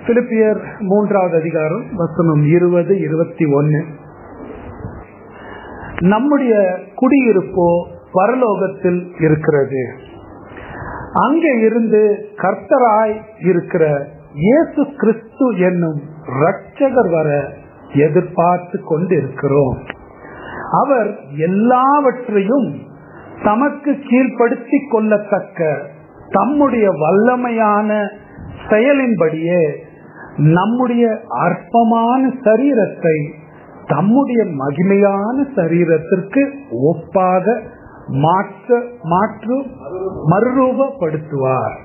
பிலிப்பியர் மூன்றாவது அதிகாரம் வசனம் இருபது இருபத்தி ஒன்னு நம்முடைய குடியிருப்போ பரலோகத்தில் இருக்கிறது அங்கே இருந்து கர்த்தராய் இருக்கிற இயேசு கிறிஸ்து என்னும் ரட்சகர் வர எதிர்பார்த்து கொண்டிருக்கிறோம் அவர் எல்லாவற்றையும் தமக்கு கீழ்ப்படுத்தி கொள்ளத்தக்க தம்முடைய வல்லமையான செயலின்படியே நம்முடைய அற்பமான சரீரத்தை தம்முடைய மகிமையான சரீரத்திற்கு ஒப்பாக மாற்ற மாற்று மறுரூபப்படுத்துவார்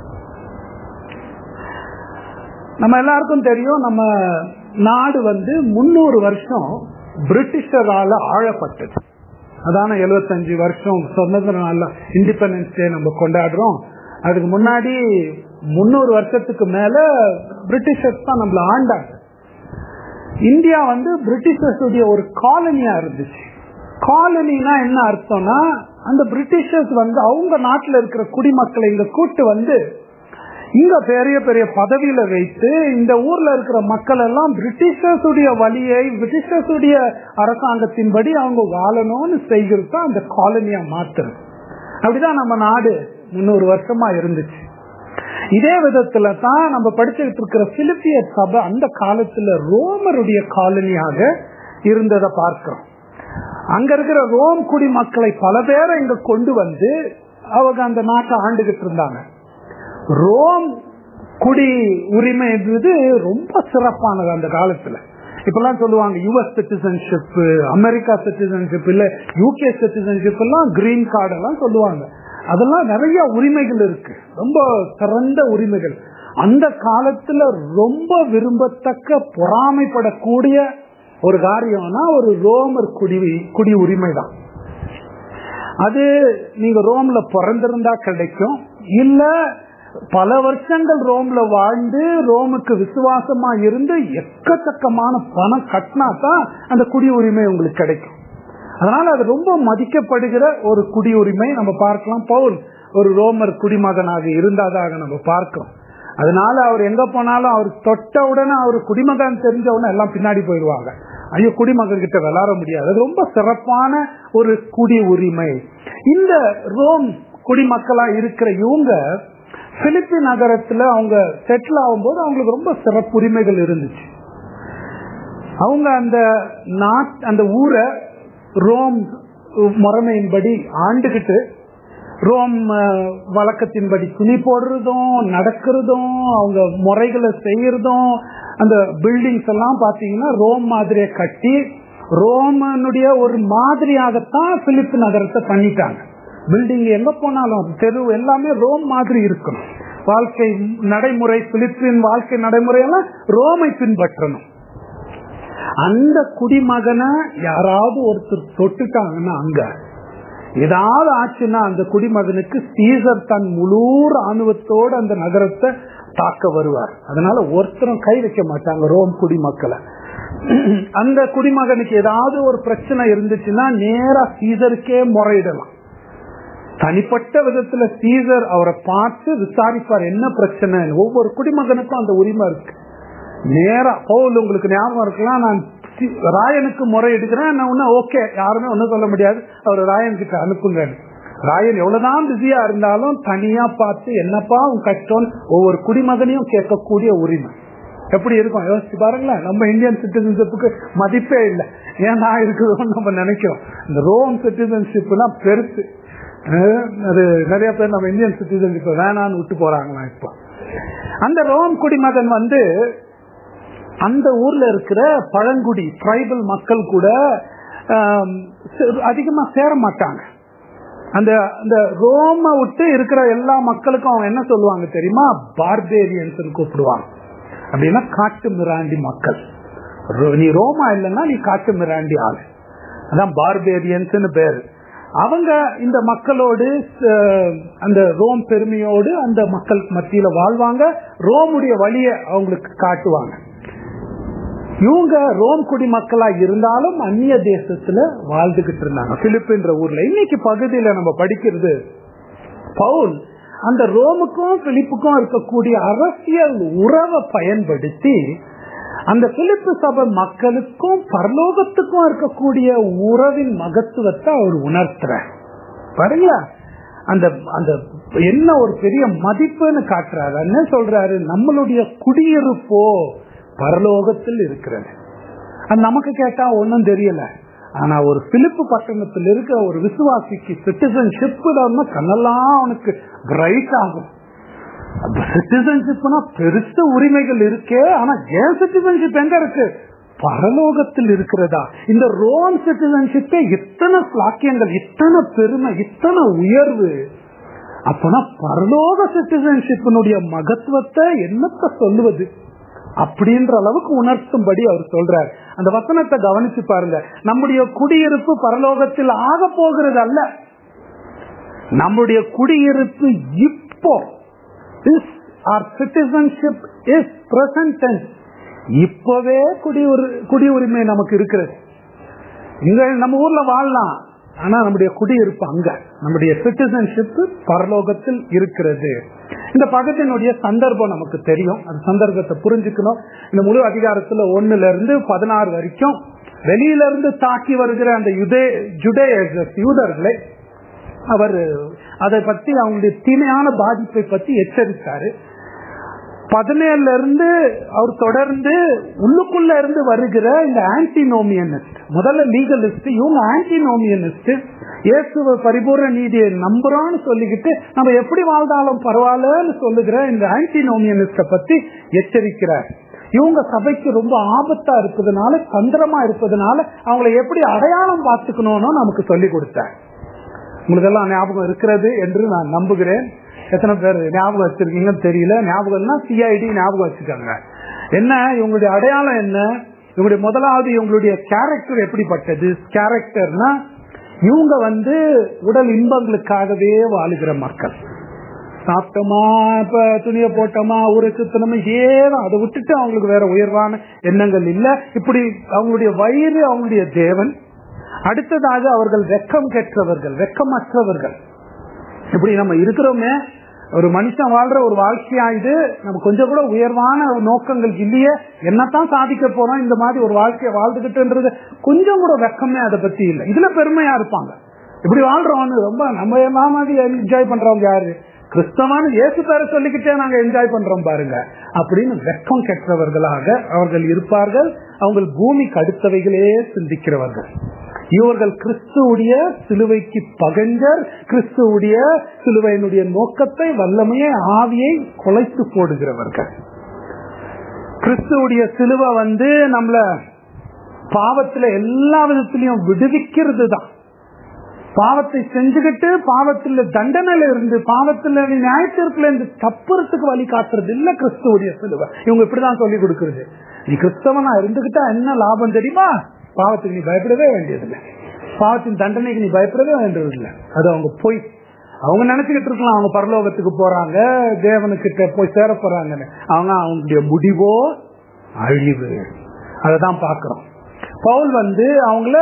நம்ம எல்லாருக்கும் தெரியும் நம்ம நாடு வந்து முன்னூறு வருஷம் பிரிட்டிஷரால ஆழப்பட்டது அதான எழுபத்தஞ்சு வருஷம் சொன்னதுனால இண்டிபெண்டன்ஸ் டே நம்ம கொண்டாடுறோம் அதுக்கு முன்னாடி முன்னூறு வருஷத்துக்கு மேல பிரிட்டிஷர்ஸ் தான் நம்மள ஆண்டாங்க இந்தியா வந்து பிரிட்டிஷர்ஸ் ஒரு காலனியா இருந்துச்சு காலனினா என்ன அர்த்தம்னா அந்த பிரிட்டிஷர்ஸ் வந்து அவங்க நாட்டில் இருக்கிற குடிமக்களை இங்க கூட்டு வந்து இங்க பெரிய பெரிய பதவியில வைத்து இந்த ஊர்ல இருக்கிற மக்கள் எல்லாம் பிரிட்டிஷர்ஸ் உடைய வழியை பிரிட்டிஷர்ஸ் உடைய அரசாங்கத்தின்படி அவங்க வாழணும்னு செய்கிறது தான் அந்த காலனியா மாத்துறது அப்படிதான் நம்ம நாடு முன்னூறு வருஷமா இருந்துச்சு இதே விதத்துல தான் நம்ம படிச்சுட்டு இருக்கிற பிலிப்பிய சபை அந்த காலத்துல ரோமருடைய காலனியாக இருந்ததை பார்க்கிறோம் அங்க இருக்கிற ரோம் குடிமக்களை பல பேரை இங்க கொண்டு வந்து அவங்க அந்த நாட்டை ஆண்டுகிட்டு இருந்தாங்க ரோம் குடி உரிமை என்பது ரொம்ப சிறப்பானது அந்த காலத்துல இப்பெல்லாம் சொல்லுவாங்க யுஎஸ் சிட்டிசன்ஷிப் அமெரிக்கா சிட்டிசன்ஷிப் இல்ல யூகே சிட்டிசன்ஷிப் எல்லாம் கிரீன் கார்டு எல்லாம் சொல்லுவாங்க அதெல்லாம் நிறைய உரிமைகள் இருக்கு ரொம்ப சிறந்த உரிமைகள் அந்த காலத்துல ரொம்ப விரும்பத்தக்க பொறாமைப்படக்கூடிய ஒரு காரியம்னா ஒரு ரோமர் குடி குடி உரிமை தான் அது நீங்க ரோம்ல பிறந்திருந்தா கிடைக்கும் இல்ல பல வருஷங்கள் ரோம்ல வாழ்ந்து ரோமுக்கு விசுவாசமா இருந்து எக்கச்சக்கமான பணம் கட்டினா தான் அந்த குடி உரிமை உங்களுக்கு கிடைக்கும் அதனால அது ரொம்ப மதிக்கப்படுகிற ஒரு குடியுரிமை நம்ம பார்க்கலாம் பவுல் ஒரு ரோமர் குடிமகனாக இருந்தாதாக நம்ம பார்க்கிறோம் அதனால அவர் எங்க போனாலும் அவர் தொட்ட உடனே அவர் குடிமகன் தெரிஞ்ச உடனே எல்லாம் பின்னாடி போயிடுவாங்க ஐயோ குடிமகன் கிட்ட விளாட முடியாது அது ரொம்ப சிறப்பான ஒரு குடி உரிமை இந்த ரோம் குடிமக்களா இருக்கிற இவங்க பிலிப்பி நகரத்துல அவங்க செட்டில் ஆகும்போது அவங்களுக்கு ரொம்ப சிறப்பு உரிமைகள் இருந்துச்சு அவங்க அந்த நாட் அந்த ஊரை ரோம் முறைமையின்படி ஆண்டுகிட்டு ரோம் வழக்கத்தின்படி துணி போடுறதும் நடக்கிறதும் அவங்க முறைகளை செய்யறதும் அந்த பில்டிங்ஸ் எல்லாம் பாத்தீங்கன்னா ரோம் மாதிரியை கட்டி ரோமனுடைய ஒரு மாதிரியாகத்தான் பிலிப்பு நகரத்தை பண்ணிட்டாங்க பில்டிங் எங்க போனாலும் தெரு எல்லாமே ரோம் மாதிரி இருக்கணும் வாழ்க்கை நடைமுறை பிலிப்பின் வாழ்க்கை நடைமுறை எல்லாம் ரோமை பின்பற்றணும் அந்த குடிமகனை யாராவது ஒருத்தர் தொட்டுட்டாங்கன்னா அங்க ஏதாவது ஆச்சுன்னா அந்த குடிமகனுக்கு சீசர் தன் முழு ராணுவத்தோடு அந்த நகரத்தை தாக்க வருவார் அதனால ஒருத்தரும் கை வைக்க மாட்டாங்க ரோம் குடிமக்களை அந்த குடிமகனுக்கு ஏதாவது ஒரு பிரச்சனை இருந்துச்சுன்னா நேரா சீசருக்கே முறையிடலாம் தனிப்பட்ட விதத்துல சீசர் அவரை பார்த்து விசாரிப்பார் என்ன பிரச்சனை ஒவ்வொரு குடிமகனுக்கும் அந்த உரிமை இருக்கு நேரா பவுல் உங்களுக்கு ஞாபகம் இருக்கலாம் நான் ராயனுக்கு முறை எடுக்கிறேன் நான் ஒன்னும் ஓகே யாருமே ஒன்னும் சொல்ல முடியாது அவர் ராயன் கிட்ட அனுப்புங்க ராயன் எவ்வளவுதான் பிஸியா இருந்தாலும் தனியா பார்த்து என்னப்பா உன் கஷ்டம் ஒவ்வொரு குடிமகனையும் கேட்கக்கூடிய உரிமை எப்படி இருக்கும் யோசிச்சு பாருங்களேன் நம்ம இந்தியன் சிட்டிசன்ஷிப்புக்கு மதிப்பே இல்லை ஏன் நான் இருக்குதோன்னு நம்ம நினைக்கிறோம் இந்த ரோம் சிட்டிசன்ஷிப்லாம் பெருசு அது நிறைய பேர் நம்ம இந்தியன் சிட்டிசன்ஷிப் வேணான்னு விட்டு போறாங்களா இப்போ அந்த ரோம் குடிமகன் வந்து அந்த ஊர்ல இருக்கிற பழங்குடி ட்ரைபல் மக்கள் கூட அதிகமா சேர மாட்டாங்க அந்த அந்த ரோம விட்டு இருக்கிற எல்லா மக்களுக்கும் அவங்க என்ன சொல்லுவாங்க தெரியுமா பார்பேரியன்ஸ் கூப்பிடுவாங்க அப்படின்னா காட்டு மிராண்டி மக்கள் நீ ரோமா இல்லைன்னா நீ காட்டு மிராண்டி ஆளு அதான் பார்பேரியன்ஸ் பேரு அவங்க இந்த மக்களோடு அந்த ரோம் பெருமையோடு அந்த மக்கள் மத்தியில வாழ்வாங்க ரோமுடைய வழியை அவங்களுக்கு காட்டுவாங்க இவங்க ரோம் குடிமக்களா இருந்தாலும் அந்நிய தேசத்துல வாழ்ந்துகிட்டு இருந்தாங்க பிலிப்பின்ற ஊர்ல இன்னைக்கு பகுதியில நம்ம படிக்கிறது பவுல் அந்த ரோமுக்கும் பிலிப்புக்கும் இருக்கக்கூடிய அரசியல் உறவை பயன்படுத்தி அந்த பிலிப்பு சபை மக்களுக்கும் பரலோகத்துக்கும் இருக்கக்கூடிய உறவின் மகத்துவத்தை அவர் உணர்த்துறார் பாருங்களா அந்த அந்த என்ன ஒரு பெரிய மதிப்புன்னு காட்டுறாரு என்ன சொல்றாரு நம்மளுடைய குடியிருப்போ பரலோகத்தில் இருக்கிறது அது நமக்கு கேட்டா ஒன்னும் தெரியல ஆனா ஒரு பிலிப்பு பட்டணத்தில் இருக்கிற ஒரு விசுவாசிக்கு சிட்டிசன்ஷிப் கண்ணெல்லாம் அவனுக்கு பிரைட் ஆகும் சிட்டிசன்ஷிப்னா பெருசு உரிமைகள் இருக்கே ஆனா ஏன் சிட்டிசன்ஷிப் எங்க இருக்கு பரலோகத்தில் இருக்கிறதா இந்த ரோம் சிட்டிசன்ஷிப்பே இத்தனை சாக்கியங்கள் இத்தனை பெருமை இத்தனை உயர்வு அப்பனா பரலோக சிட்டிசன்ஷிப்பினுடைய மகத்துவத்தை என்னத்த சொல்லுவது அப்படின்ற அளவுக்கு உணர்த்தும்படி அவர் சொல்றார் அந்த வசனத்தை கவனிச்சு பாருங்க நம்முடைய குடியிருப்பு பரலோகத்தில் ஆக போகிறது அல்ல நம்முடைய குடியிருப்பு இப்போ is or citizenship is present இப்பவே குடியுரி குடியுரிமை நமக்கு இருக்கிறது இங்க நம்ம ஊர்ல வாழலாம் ஆனா நம்முடைய குடியிருப்பு அங்க நம்முடைய சிட்டிசன்ஷிப் பரலோகத்தில் இருக்கிறது இந்த பக்கத்தினுடைய சந்தர்ப்பம் நமக்கு தெரியும் அந்த சந்தர்ப்பத்தை புரிஞ்சுக்கணும் இந்த முழு அதிகாரத்துல ஒண்ணுல இருந்து பதினாறு வரைக்கும் வெளியில இருந்து தாக்கி வருகிற அந்த யுதே ஜுடே யூதர்களை அவர் அதை பத்தி அவங்களுடைய தீமையான பாதிப்பை பத்தி எச்சரித்தாரு பதினேழுல இருந்து அவர் தொடர்ந்து உள்ளுக்குள்ள இருந்து வருகிற இந்த ஆன்டினோமியனிஸ்ட் முதல்ல லீகலிஸ்ட் இவங்க ஆன்டினோமியனிஸ்ட் இயேசுவ பரிபூர்ண நீதியை நம்புறோம்னு சொல்லிக்கிட்டு நம்ம எப்படி வாழ்ந்தாலும் பரவாயில்லன்னு சொல்லுகிற இந்த ஆன்டினோமியனிஸ்ட பத்தி எச்சரிக்கிறார் இவங்க சபைக்கு ரொம்ப ஆபத்தா இருப்பதுனால தந்திரமா இருப்பதனால அவங்களை எப்படி அடையாளம் பார்த்துக்கணும்னு நமக்கு சொல்லி கொடுத்தார் உங்களுக்கு எல்லாம் ஞாபகம் இருக்கிறது என்று நான் நம்புகிறேன் எத்தனை பேர் ஞாபகம் வச்சிருக்கீங்கன்னு தெரியல ஞாபகம்னா சிஐடி ஞாபகம் வச்சுக்காங்க என்ன இவங்களுடைய அடையாளம் என்ன இவங்களுடைய முதலாவது இவங்களுடைய கேரக்டர் எப்படிப்பட்டது கேரக்டர்னா இவங்க வந்து உடல் இன்பங்களுக்காகவே வாழுகிற மக்கள் சாப்பிட்டோமா இப்ப துணிய போட்டோமா ஊரை சுத்தணுமா ஏதான் அதை விட்டுட்டு அவங்களுக்கு வேற உயர்வான எண்ணங்கள் இல்ல இப்படி அவங்களுடைய வயிறு அவங்களுடைய தேவன் அடுத்ததாக அவர்கள் வெக்கம் கெற்றவர்கள் வெக்கமற்றவர்கள் இப்படி நம்ம இருக்கிறோமே ஒரு மனுஷன் வாழ்ற ஒரு வாழ்க்கையா இது நம்ம கொஞ்சம் கூட உயர்வான நோக்கங்கள் இல்லையே என்னத்தான் சாதிக்க போறோம் இந்த மாதிரி ஒரு வாழ்க்கையை வாழ்ந்துகிட்டுன்றது கொஞ்சம் கூட வெக்கமே அதை பத்தி இல்லை இதுல பெருமையா இருப்பாங்க இப்படி வாழ்றோம்னு ரொம்ப நம்ம எல்லாம் மாதிரி என்ஜாய் பண்றவங்க யாரு கிறிஸ்தவான இயேசு பேர சொல்லிக்கிட்டே நாங்க என்ஜாய் பண்றோம் பாருங்க அப்படின்னு வெக்கம் கெட்டவர்களாக அவர்கள் இருப்பார்கள் அவங்க பூமிக்கு அடுத்தவைகளே சிந்திக்கிறவர்கள் இவர்கள் கிறிஸ்துவுடைய சிலுவைக்கு பகஞ்சர் கிறிஸ்துவுடைய சிலுவையினுடைய நோக்கத்தை வல்லமையை ஆவியை கொலைத்து போடுகிறவர்கள் கிறிஸ்துவுடைய சிலுவை வந்து நம்மள பாவத்துல எல்லா விதத்திலையும் விடுவிக்கிறது தான் பாவத்தை செஞ்சுக்கிட்டு பாவத்துல தண்டனையில இருந்து பாவத்துல நியாயத்திற்குல இருந்து தப்புறதுக்கு வழி காட்டுறது இல்ல கிறிஸ்துவுடைய சிலுவை இவங்க இப்படிதான் சொல்லி கொடுக்கறது நீ கிறிஸ்தவனா இருந்துகிட்டா என்ன லாபம் தெரியுமா பாவத்துக்கு நீ பயப்படவே வேண்டியதில்லை பாவத்தின் தண்டனைக்கு நீ பயப்படவே வேண்டியதில்லை அது அவங்க போய் அவங்க நினைச்சுக்கிட்டு இருக்கலாம் அவங்க பரலோகத்துக்கு போறாங்க தேவனுக்கிட்ட போய் சேர போறாங்கன்னு அவங்க அவங்களுடைய முடிவோ அழிவு அததான் பாக்குறோம் பவுல் வந்து அவங்கள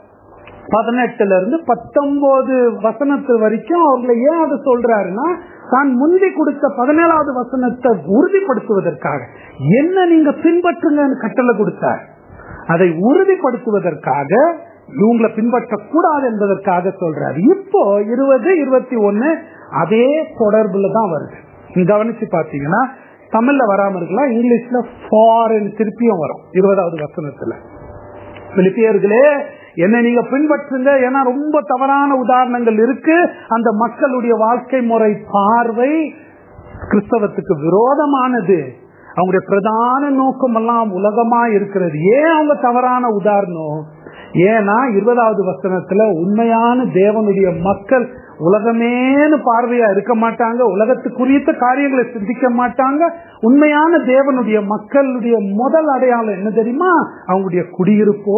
பதினெட்டுல இருந்து பத்தொன்பது வசனத்து வரைக்கும் அவங்களை ஏன் அதை சொல்றாருன்னா தான் முந்தி கொடுத்த பதினேழாவது வசனத்தை உறுதிப்படுத்துவதற்காக என்ன நீங்க பின்பற்றுங்கன்னு கட்டளை கொடுத்தார் அதை உறுதிப்படுத்துவதற்காக இவங்களை பின்பற்றக்கூடாது என்பதற்காக சொல்றாரு இப்போ இருபது இருபத்தி ஒன்னு அதே தொடர்புல தான் வருது நீங்க கவனிச்சு பாத்தீங்கன்னா தமிழ்ல வராம இருக்கலாம் இங்கிலீஷ்ல ஃபாரின் திருப்பியும் வரும் இருபதாவது வசனத்துல பிலிப்பியர்களே என்ன நீங்க பின்பற்றுங்க ஏன்னா ரொம்ப தவறான உதாரணங்கள் இருக்கு அந்த மக்களுடைய வாழ்க்கை முறை பார்வை கிறிஸ்தவத்துக்கு விரோதமானது அவங்களுடைய பிரதான நோக்கம் எல்லாம் உலகமா இருக்கிறது ஏன் அவங்க தவறான உதாரணம் ஏன்னா இருபதாவது வசனத்துல உண்மையான தேவனுடைய மக்கள் உலகமேனு பார்வையா இருக்க மாட்டாங்க உலகத்துக்குரிய காரியங்களை சிந்திக்க மாட்டாங்க உண்மையான தேவனுடைய மக்களுடைய முதல் அடையாளம் என்ன தெரியுமா அவங்களுடைய குடியிருப்போ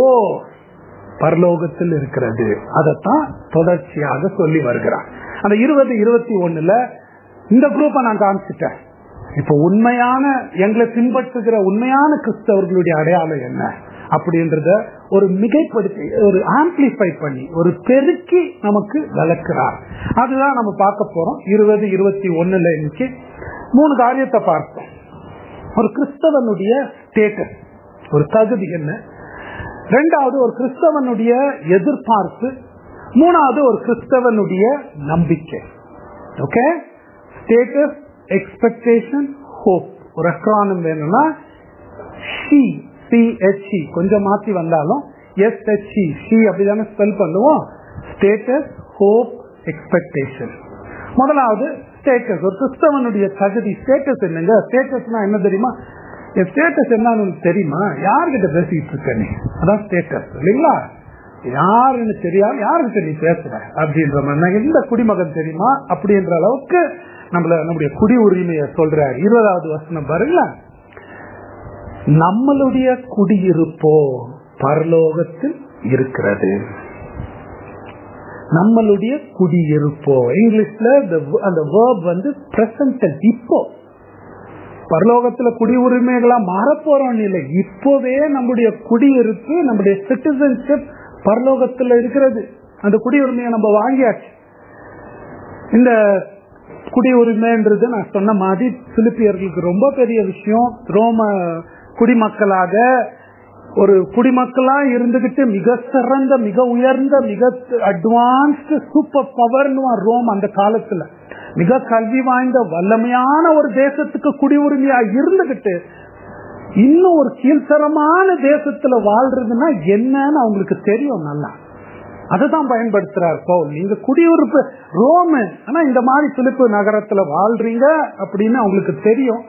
பரலோகத்தில் இருக்கிறது அதைத்தான் தொடர்ச்சியாக சொல்லி வருகிறார் அந்த இருபது இருபத்தி ஒண்ணுல இந்த குரூப்பை நான் காமிச்சிட்டேன் இப்ப உண்மையான எங்களை பின்பற்றுகிற உண்மையான கிறிஸ்தவர்களுடைய அடையாளம் என்ன அப்படின்றத ஒரு மிகைப்படுத்தி ஒரு ஆம்பிளிஃபை பண்ணி ஒரு பெருக்கி நமக்கு விளக்குறார் அதுதான் நம்ம பார்க்க போறோம் இருபது இருபத்தி ஒண்ணுல இன்னைக்கு மூணு காரியத்தை பார்த்தோம் ஒரு கிறிஸ்தவனுடைய ஸ்டேட்டஸ் ஒரு தகுதி என்ன ரெண்டாவது ஒரு கிறிஸ்தவனுடைய எதிர்பார்ப்பு மூணாவது ஒரு கிறிஸ்தவனுடைய நம்பிக்கை ஓகே ஸ்டேட்டஸ் எக்ஸ்பெக்டேஷன் ஹோப் ஒரு அக்ரானம் வேணும்னா ஷி சிஹெச்இ கொஞ்சம் மாத்தி வந்தாலும் எஸ்ஹெச்இ ஷி அப்படிதானே ஸ்பெல் பண்ணுவோம் ஸ்டேட்டஸ் ஹோப் எக்ஸ்பெக்டேஷன் முதலாவது ஸ்டேட்டஸ் ஒரு கிறிஸ்தவனுடைய தகுதி ஸ்டேட்டஸ் என்னங்க ஸ்டேட்டஸ்னா என்ன தெரியுமா என் ஸ்டேட்டஸ் என்னன்னு உனக்கு தெரியுமா யார்கிட்ட பேசிட்டு இருக்க நீ அதான் ஸ்டேட்டஸ் இல்லைங்களா யாருன்னு தெரியாது யாருக்கிட்ட நீ பேசுற அப்படின்ற மாதிரி எந்த குடிமகன் தெரியுமா அப்படின்ற அளவுக்கு நம்மள நம்முடைய குடி உரிமையை சொல்றாரு இருபதாவது வசனம் பாருங்களேன் நம்மளுடைய குடியிருப்போ பரலோகத்தில் இருக்கிறது நம்மளுடைய குடியிருப்போ இங்கிலீஷ்ல அந்த வேர்ப் வந்து பிரசன்ட் இப்போ பரலோகத்துல குடி உரிமைகளா மாறப்போறோம் இல்லை இப்போவே நம்முடைய குடியிருப்பு நம்முடைய சிட்டிசன்ஷிப் பரலோகத்துல இருக்கிறது அந்த குடியுரிமையை நம்ம வாங்கியாச்சு இந்த குடியுரிமைன்றது நான் சொன்ன மாதிரி பிலிப்பியர்களுக்கு ரொம்ப பெரிய விஷயம் ரோம குடிமக்களாக ஒரு குடிமக்களா இருந்துகிட்டு மிக சிறந்த மிக உயர்ந்த மிக அட்வான்ஸ்டு சூப்பர் பவர்னு ரோம் அந்த காலத்துல மிக கல்வி வாய்ந்த வல்லமையான ஒரு தேசத்துக்கு குடியுரிமையா இருந்துகிட்டு இன்னும் ஒரு கீழ்த்தரமான தேசத்துல வாழ்றதுன்னா என்னன்னு அவங்களுக்கு தெரியும் நல்லா அதுதான் பயன்படுத்துறார் பவுல் நீங்க குடியுறுப்பு ரோம ஆனா இந்த மாதிரி பிலிப்பு நகரத்துல வாழ்றீங்க அப்படின்னு அவங்களுக்கு தெரியும்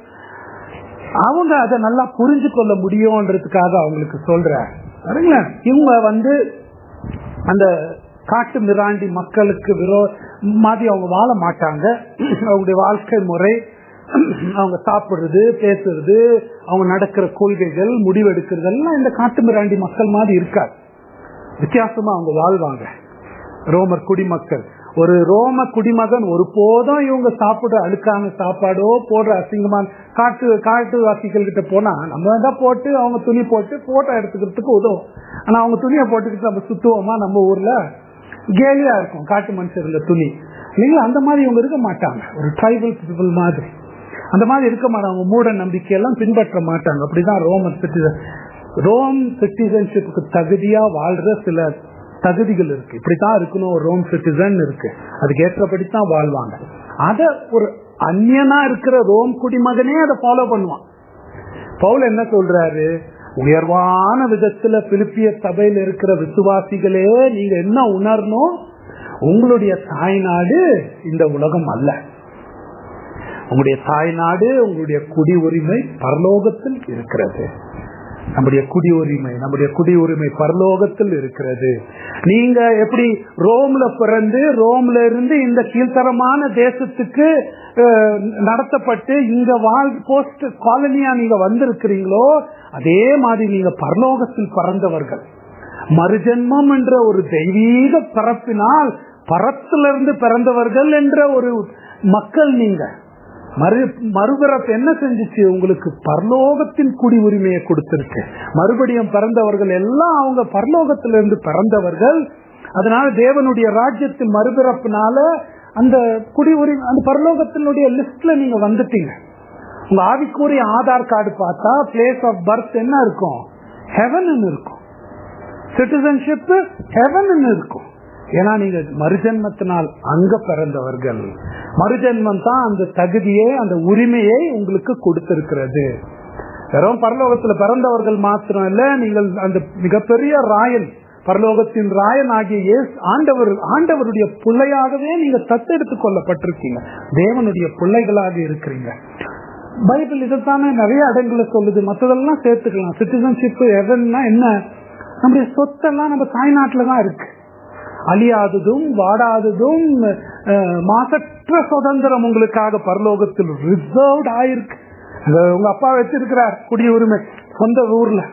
அவங்க அதை நல்லா புரிஞ்சு கொள்ள முடியும்ன்றதுக்காக அவங்களுக்கு சொல்ற சரிங்களா இவங்க வந்து அந்த காட்டு மிராண்டி மக்களுக்கு விரோ மாதிரி அவங்க வாழ மாட்டாங்க அவங்களுடைய வாழ்க்கை முறை அவங்க சாப்பிடுறது பேசுறது அவங்க நடக்கிற கொள்கைகள் முடிவெடுக்கிறது எல்லாம் இந்த காட்டு மிராண்டி மக்கள் மாதிரி இருக்காது வித்தியாசமா அவங்க வாழ்வாங்க ரோமர் குடிமக்கள் ஒரு ரோம குடிமகன் ஒரு போதும் இவங்க சாப்பிடுற அழுக்கான சாப்பாடோ போடுற அசிங்கமான காட்டு காட்டு வாசிகள் கிட்ட போனா நம்ம தான் போட்டு அவங்க துணி போட்டு போட்டோ எடுத்துக்கிறதுக்கு உதவும் ஆனா அவங்க துணியை போட்டுக்கிட்டு நம்ம சுத்துவோமா நம்ம ஊர்ல கேலியா இருக்கும் காட்டு மனுஷருங்க துணி இல்லைங்களா அந்த மாதிரி இவங்க இருக்க மாட்டாங்க ஒரு ட்ரைபல் பீப்புள் மாதிரி அந்த மாதிரி இருக்க மாட்டாங்க மூட நம்பிக்கையெல்லாம் பின்பற்ற மாட்டாங்க அப்படிதான் ரோமன் சிட்டிசன் ரோம் சிட்டிசன்ஷிப்புக்கு தகுதியா வாழ்ற சில தகுதிகள் இருக்கு இப்படித்தான் இருக்கணும் ஒரு ரோம் சிட்டிசன் இருக்கு அதுக்கு ஏற்றபடித்தான் வாழ்வாங்க அத ஒரு அந்நியனா இருக்கிற ரோம் குடிமகனே அதை ஃபாலோ பண்ணுவான் பவுல் என்ன சொல்றாரு உயர்வான விதத்துல பிலிப்பிய சபையில் இருக்கிற விசுவாசிகளே நீங்க என்ன உணரணும் உங்களுடைய தாய்நாடு இந்த உலகம் அல்ல உங்களுடைய தாய்நாடு உங்களுடைய குடி உரிமை பரலோகத்தில் இருக்கிறது நம்முடைய குடி உரிமை நம்முடைய குடி உரிமை பரலோகத்தில் இருக்கிறது நீங்க எப்படி ரோம்ல பிறந்து ரோம்ல இருந்து இந்த கீழ்த்தரமான தேசத்துக்கு நடத்தப்பட்டு இங்க வாழ் போஸ்ட் காலனியா நீங்க வந்திருக்கிறீங்களோ அதே மாதிரி நீங்க பரலோகத்தில் பிறந்தவர்கள் மறுஜென்மம் என்ற ஒரு தெய்வீக பிறப்பினால் பரத்திலிருந்து பிறந்தவர்கள் என்ற ஒரு மக்கள் நீங்க மறு மறுபிறப்பு என்ன செஞ்சுச்சு உங்களுக்கு பரலோகத்தின் குடி உரிமையை கொடுத்திருக்கு மறுபடியும் பிறந்தவர்கள் எல்லாம் அவங்க பரலோகத்திலிருந்து பிறந்தவர்கள் அதனால தேவனுடைய ராஜ்யத்தின் மறுபிறப்புனால அந்த குடி உரிமை அந்த பரலோகத்தினுடைய லிஸ்ட்ல நீங்க வந்துட்டீங்க உங்க ஆவிக்குரிய ஆதார் கார்டு பார்த்தா பிளேஸ் ஆஃப் பர்த் என்ன இருக்கும் ஹெவன் இருக்கும் சிட்டிசன்ஷிப் ஹெவன் இருக்கும் ஏன்னா நீங்க மறுஜென்மத்தினால் அங்க பிறந்தவர்கள் மறுஜென்மம் தான் அந்த தகுதியை அந்த உரிமையை உங்களுக்கு கொடுத்திருக்கிறது வெறும் பரலோகத்துல பிறந்தவர்கள் மாத்திரம் இல்ல நீங்கள் அந்த மிகப்பெரிய ராயன் பரலோகத்தின் ராயன் ஆகிய ஆண்டவர் ஆண்டவருடைய பிள்ளையாகவே நீங்க தத்தெடுத்துக் கொள்ளப்பட்டிருக்கீங்க தேவனுடைய பிள்ளைகளாக இருக்கிறீங்க பைபிள் இதைத்தானே நிறைய இடங்களை சொல்லுது மற்றதெல்லாம் சேர்த்துக்கலாம் சிட்டிசன்ஷிப் எதன்னா என்ன நம்முடைய சொத்தெல்லாம் நம்ம தாய்நாட்டில தான் இருக்கு அழியாததும் வாடாததும் மாசற்ற சுதந்திரம் உங்களுக்காக பரலோகத்தில் ரிசர்வ்ட் ஆயிருக்கு உங்க அப்பா வச்சிருக்கிறார் குடியுரிமை சொந்த ஊர்ல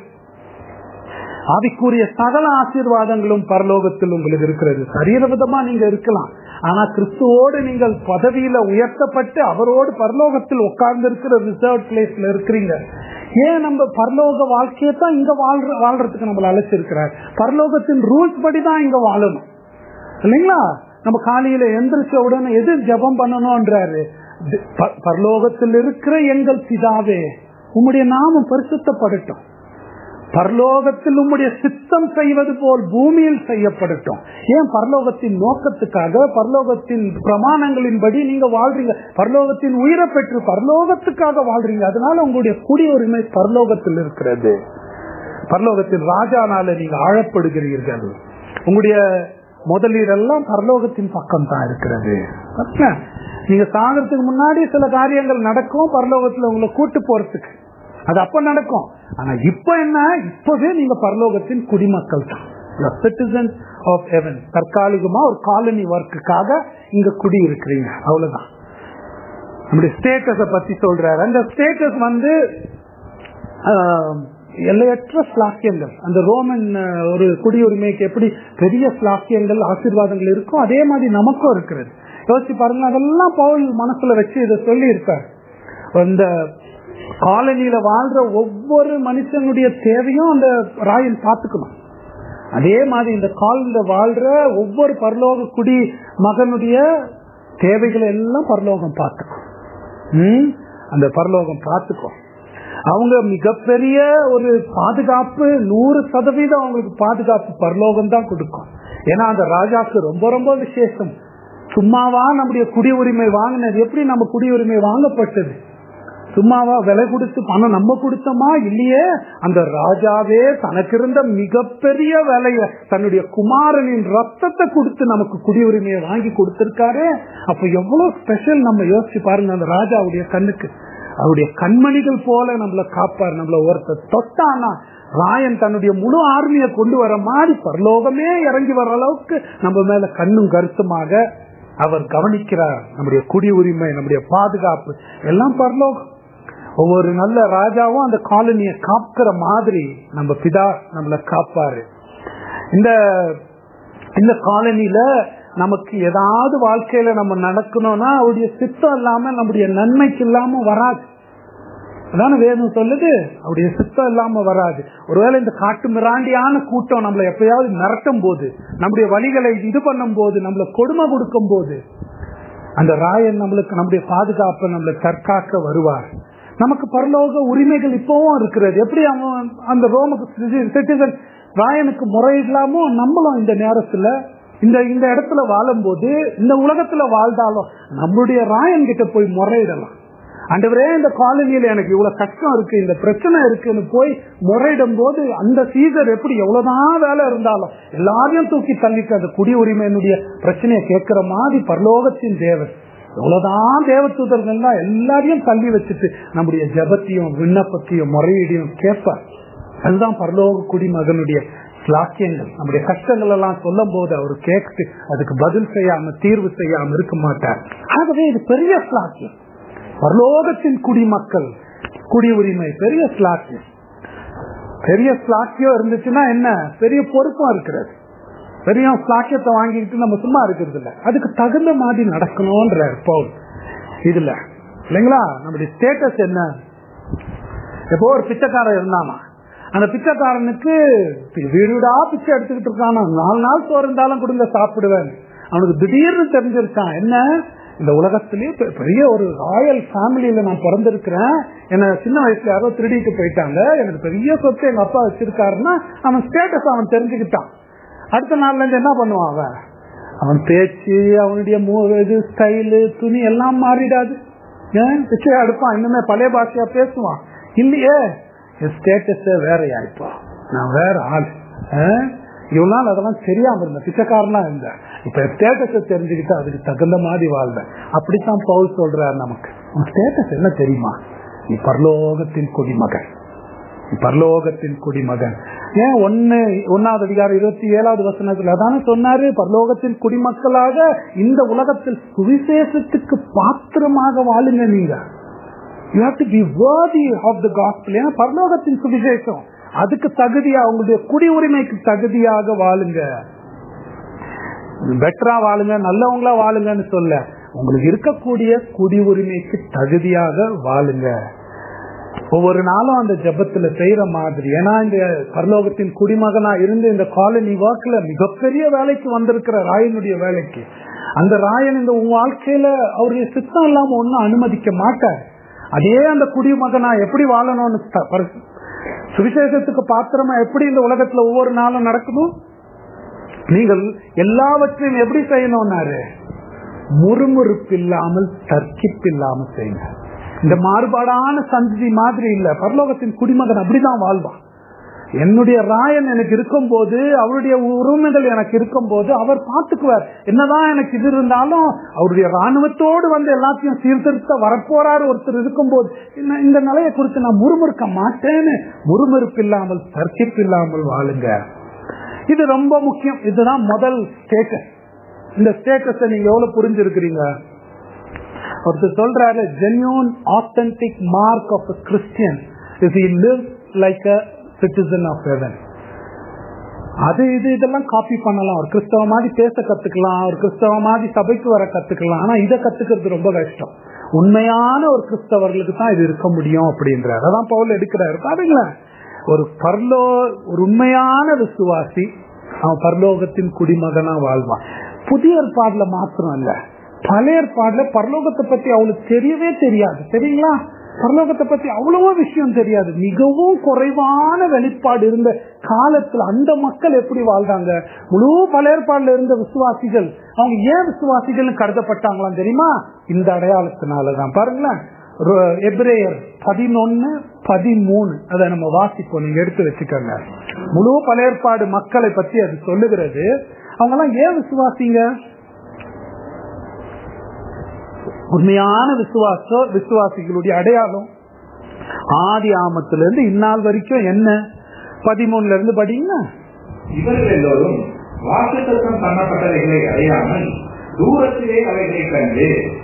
ஆவிக்குரிய சகல ஆசீர்வாதங்களும் பரலோகத்தில் உங்களுக்கு இருக்கிறது சரீர விதமா நீங்க இருக்கலாம் ஆனா கிறிஸ்துவோடு நீங்கள் பதவியில உயர்த்தப்பட்டு அவரோடு பரலோகத்தில் உட்கார்ந்து இருக்கிற ரிசர்வ் பிளேஸ்ல இருக்கிறீங்க ஏன் நம்ம பரலோக வாழ்க்கையை தான் இங்க வாழ்ற வாழ்றதுக்கு நம்மள அழைச்சிருக்கிறார் பரலோகத்தின் ரூல்ஸ் படி தான் இங்க வாழணும் இல்லைங்களா நம்ம காலையில எந்திரிச்ச உடனே எது ஜபம் பண்ணணும்ன்றாரு ப- பரலோகத்தில் இருக்கிற எங்கள் பிதாவே உம்முடைய நாமம் பரிசுத்தப்படட்டும் பரலோகத்தில் உம்முடைய சித்தம் செய்வது போல் பூமியில் செய்யப்படட்டும் ஏன் பரலோகத்தின் நோக்கத்துக்காக பரலோகத்தின் பிரமாணங்களின்படி நீங்க வாழ்றீங்க பரலோகத்தின் உயிரை பெற்று பரலோகத்துக்காக வாழ்றீங்க அதனால உங்களுடைய குடியுரிமை பரலோகத்தில் இருக்கிறது பரலோகத்தின் ராஜானால நீங்க ஆழப்படுகிறீர்கள் உங்களுடைய முதலீடெல்லாம் பரலோகத்தின் பக்கம் தான் இருக்கிறது பாத்தீங்களா? நீங்க சாகிறதுக்கு முன்னாடி சில காரியங்கள் நடக்கும் பரலோகத்துல உங்களை கூட்டு போறதுக்கு அது அப்ப நடக்கும் ஆனா இப்ப என்ன இப்பவே நீங்க பரலோகத்தின் குடிமக்கள் தான் சிட்டிசன் ஆஃப் ஹெவன் தற்காலிகமா ஒரு காலனி ஒர்க்குக்காக இங்க குடி இருக்கிறீங்க அவ்வளவுதான் நம்முடைய ஸ்டேட்டஸ பத்தி சொல்றாரு அந்த ஸ்டேட்டஸ் வந்து ஆஹ், எல்லையற்ற ஸ்லாக்கியங்கள் அந்த ரோமன் ஆஹ், ஒரு குடியுரிமைக்கு எப்படி பெரிய ஸ்லாக்கியங்கள் ஆசீர்வாதங்கள் இருக்கோ அதே மாதிரி நமக்கும் இருக்கிறது யோசிச்சு பாருங்க அதெல்லாம் பவுல் மனசுல வச்சு இதை சொல்லி இருக்கார் அந்த காலனியில வாழ்ற ஒவ்வொரு மனுஷனுடைய தேவையும் அந்த ராயன் பார்த்துக்கணும் அதே மாதிரி இந்த காலில் வாழ்ற ஒவ்வொரு பரலோக குடி மகனுடைய தேவைகளை எல்லாம் பரலோகம் பார்த்துக்கும் ம்? அந்த பரலோகம் பார்த்துக்கும் அவங்க மிகப்பெரிய ஒரு பாதுகாப்பு நூறு சதவீதம் அவங்களுக்கு பாதுகாப்பு பரலோகம் தான் கொடுக்கும் ஏன்னா அந்த ராஜாக்கு ரொம்ப ரொம்ப விசேஷம் சும்மாவா நம்முடைய குடியுரிமை வாங்கினது எப்படி நம்ம குடியுரிமை வாங்கப்பட்டது சும்மாவா விலை கொடுத்து பணம் நம்ம கொடுத்தோமா இல்லையே அந்த ராஜாவே தனக்கு இருந்த மிகப்பெரிய விலைய தன்னுடைய குமாரனின் ரத்தத்தை கொடுத்து நமக்கு குடியுரிமையை வாங்கி கொடுத்திருக்காரு அப்ப எவ்வளவு ஸ்பெஷல் நம்ம யோசிச்சு பாருங்க அந்த ராஜாவுடைய கண்ணுக்கு அவருடைய கண்மணிகள் போல நம்மள காப்பார் நம்மள ஒருத்தர் தொட்டானா ராயன் தன்னுடைய முழு ஆர்மியை கொண்டு வர மாதிரி பரலோகமே இறங்கி வர அளவுக்கு நம்ம மேல கண்ணும் கருத்துமாக அவர் கவனிக்கிறார் நம்முடைய குடியுரிமை நம்முடைய பாதுகாப்பு எல்லாம் பரலோகம் ஒவ்வொரு நல்ல ராஜாவும் அந்த காலனியை காக்கிற மாதிரி நம்ம பிதா நம்மளை காப்பாரு இந்த இந்த காலனில நமக்கு ஏதாவது வாழ்க்கையில நம்ம நடக்கணும்னா அவருடைய சித்தம் இல்லாம நம்முடைய நன்மைக்கு இல்லாம வராது அதான வேதம் சொல்லுது அவருடைய சித்தம் இல்லாம வராது ஒருவேளை இந்த காட்டு மிராண்டியான கூட்டம் நம்மளை எப்பயாவது மிரட்டும் போது நம்முடைய வழிகளை இது பண்ணும் போது நம்மளை கொடுமை கொடுக்கும் போது அந்த ராயன் நம்மளுக்கு நம்முடைய பாதுகாப்பை நம்மளை தற்காக்க வருவார் நமக்கு பரலோக உரிமைகள் இப்பவும் இருக்கிறது எப்படி அவன் அந்த ரோமக்கு சிட்டிசன் ராயனுக்கு முறையிடலாமோ நம்மளும் இந்த நேரத்துல இந்த இந்த இடத்துல வாழும்போது இந்த உலகத்துல வாழ்ந்தாலும் நம்மளுடைய ராயன் கிட்ட போய் முறையிடலாம் ஆண்டவரே இந்த காலனியில எனக்கு இவ்வளவு கஷ்டம் இருக்கு இந்த பிரச்சனை இருக்குன்னு போய் முறையிடும் போது அந்த சீசர் எப்படி எவ்வளவுதான் வேலை இருந்தாலும் எல்லாரையும் தூக்கி தள்ளிட்டு அந்த குடியுரிமையினுடைய பிரச்சனையை கேட்கிற மாதிரி பரலோகத்தின் தேவன் எவ்வளவுதான் தேவதூதர்கள் தான் எல்லாரையும் தள்ளி வச்சுட்டு நம்முடைய ஜபத்தையும் விண்ணப்பத்தையும் முறையீடையும் கேட்பார் அதுதான் பரலோக குடிமகனுடைய ஸ்லாக்கியங்கள் நம்முடைய கஷ்டங்கள் எல்லாம் சொல்லும் போது அவர் கேட்டு அதுக்கு பதில் செய்யாம தீர்வு செய்யாம இருக்க மாட்டார் ஆகவே இது பெரிய ஸ்லாக்கியம் பரலோகத்தின் குடிமக்கள் குடி உரிமை பெரிய ஸ்லாக்கியம் பெரிய ஸ்லாக்கியம் இருந்துச்சுன்னா என்ன பெரிய பொறுப்பும் இருக்கிறது பெரிய ஸ்லாக்கியத்தை வாங்கிக்கிட்டு நம்ம சும்மா இருக்கிறது இல்ல அதுக்கு தகுந்த மாதிரி நடக்கணும்ன்ற பவுல் இதுல இல்லைங்களா நம்முடைய ஸ்டேட்டஸ் என்ன எப்போ ஒரு பிச்சைக்காரன் இருந்தானா அந்த பிச்சைக்காரனுக்கு வீடுடா பிச்சை எடுத்துக்கிட்டு இருக்கானா நாலு நாள் சோறு இருந்தாலும் கொடுங்க சாப்பிடுவேன் அவனுக்கு திடீர்னு தெரிஞ்சிருக்கான் என்ன இந்த உலகத்திலேயே பெ- பெரிய ஒரு ராயல் ஃபேமிலியில நான் பிறந்திருக்கிறேன் என்ன சின்ன வயசுல யாரோ திருடிட்டு போயிட்டாங்க எனக்கு பெரிய சொத்து எங்க அப்பா வச்சிருக்காருன்னா அவன் ஸ்டேட்டஸ் அவன் தெரிஞ்சுக்கிட்டான் அடுத்த நாள்ல இருந்து என்ன பண்ணுவான் அவன் அவன் பேச்சு அவனுடைய மூ- இது ஸ்டைலு துணி எல்லாம் மாறிடாது ஏன் பிச்சை எடுப்பான் இன்னுமே பழைய பாஷையா பேசுவான் இல்லையே என் ஸ்டேட்டஸ் வேறையா இப்போ நான் வேற ஆள் ஆ? இவ்வளவு நாள் அதெல்லாம் தெரியாம இருந்தேன் பிச்சைக்காரனா இருந்தேன் இப்ப ஸ்டேட்டஸ தெரிஞ்சுக்கிட்டு அதுக்கு தகுந்த மாதிரி வாழ்ந்தேன் அப்படித்தான் பவுல் சொல்றாரு நமக்கு உன் ஸ்டேட்டஸ் என்ன தெரியுமா நீ பரலோகத்தின் குடிமகன் நீ பரலோகத்தின் குடிமகன் ஏன் ஒன்னு ஒன்னாவது அதிகாரம் இருபத்தி ஏழாவது வசனத்துல தானே சொன்னாரு பரலோகத்தின் குடிமக்களாக இந்த உலகத்தில் சுவிசேஷத்துக்கு பாத்திரமாக வாழுங்க நீங்க you have to be worthy of the gospel ஏன்னா பரலோகத்தின் சுவிசேஷம் அதுக்கு தகுதியா உங்களுடைய குடி உரிமைக்கு தகுதியாக வாழுங்க பெட்டரா வாழுங்க நல்லவங்களா வாழுங்கன்னு சொல்ல உங்களுக்கு இருக்கக்கூடிய குடி உரிமைக்கு தகுதியாக வாழுங்க ஒவ்வொரு நாளும் அந்த ஜபத்துல செய்யற மாதிரி ஏன்னா இந்த பரலோகத்தின் குடிமகனா இருந்து இந்த காலனி ஒர்க்ல மிகப்பெரிய வேலைக்கு வந்திருக்கிற ராயனுடைய வேலைக்கு அந்த ராயன் இந்த உன் வாழ்க்கையில அவருடைய சித்தம் இல்லாம ஒன்னும் அனுமதிக்க மாட்டார் அதே அந்த குடிமகனா எப்படி வாழணும்னு த- பரிசு- சுவிசேஷத்துக்கு பாத்திரமா எப்படி இந்த உலகத்துல ஒவ்வொரு நாளும் நடக்கணும் நீங்கள் எல்லாவற்றையும் எப்படி செய்யணும்னாரு முறுமுறுப்பு இல்லாமல் தர்க்கிப்பு இல்லாமல் செய்யுங்க இந்த மாறுபாடான சந்ததி மாதிரி இல்ல பரலோகத்தின் குடிமகன் அப்படிதான் வாழ்வான் என்னுடைய ராயன் எனக்கு இருக்கும் போது அவருடைய உரிமைகள் எனக்கு இருக்கும் போது அவர் பார்த்துக்குவார் என்னதான் எனக்கு இது இருந்தாலும் அவருடைய ராணுவத்தோடு வந்து எல்லாத்தையும் சீர்திருத்த வரப்போறாரு ஒருத்தர் இருக்கும் போது இந்த- இந்த நிலையை குறித்து நான் முறுமுறுக்க மாட்டேன்னு முறுமுறுப்பு இல்லாமல் தர்க்கிப்பு இல்லாமல் வாழுங்க இது ரொம்ப முக்கியம் இதுதான் முதல் ஸ்டேட்டஸ் இந்த ஸ்டேட்டஸை நீங்க எவ்வளவு புரிஞ்சிருக்கிறீங்க ஒருத்தர் சொல்றாரு genuine authentic mark of Christian is he lives like a citizen of heaven அது இது இதெல்லாம் காப்பி பண்ணலாம் ஒரு கிறிஸ்தவ மாதிரி பேச கத்துக்கலாம் ஒரு கிறிஸ்தவ மாதிரி சபைக்கு வர கத்துக்கலாம் ஆனா இதை கத்துக்கிறது ரொம்ப கஷ்டம் உண்மையான ஒரு கிறிஸ்தவர்களுக்கு தான் இது இருக்க முடியும் அப்படின்றார் அதான் பவுல் எடுக்கிறாரு பாருங்களேன் ஒரு பர்லோ ஒரு உண்மையான விசுவாசி அவன் பரலோகத்தின் குடிமகனா வாழ்வான் புதிய ஏற்பாடுல மாத்திரம் இல்ல பழைய ஏற்பாடுல பரலோகத்தை பத்தி அவளுக்கு தெரியவே தெரியாது சரிங்களா பரலோகத்தை பத்தி அவ்வளவோ விஷயம் தெரியாது மிகவும் குறைவான வெளிப்பாடு இருந்த காலத்துல அந்த மக்கள் எப்படி வாழ்ந்தாங்க முழு பழைய ஏற்பாடுல இருந்த விசுவாசிகள் அவங்க ஏன் விசுவாசிகள் கருதப்பட்டாங்களாம் தெரியுமா இந்த அடையாளத்தினாலதான் பாருங்களேன் ரு- எபிரேயர் பதினொன்னு பதிமூணு அதை நம்ம வாசிப்போம் நீங்க எடுத்து வச்சுக்கோங்க முழு பழைய ஏற்பாடு மக்களை பத்தி அது சொல்லுகிறது அவங்க எல்லாம் ஏன் விசுவாசிங்க உண்மையான விசுவாசம் விசுவாசிகளுடைய அடையாளம் ஆதி ஆமத்துல இருந்து இந்நாள் வரைக்கும் என்ன பதிமூணுல இருந்து படிங்கன்னா இவர்கள் எல்லோரும் வாக்குத்தத்தம் பண்ணப்பட்டவைகளை அடையாமல் தூரத்திலே அவைகளை கண்டு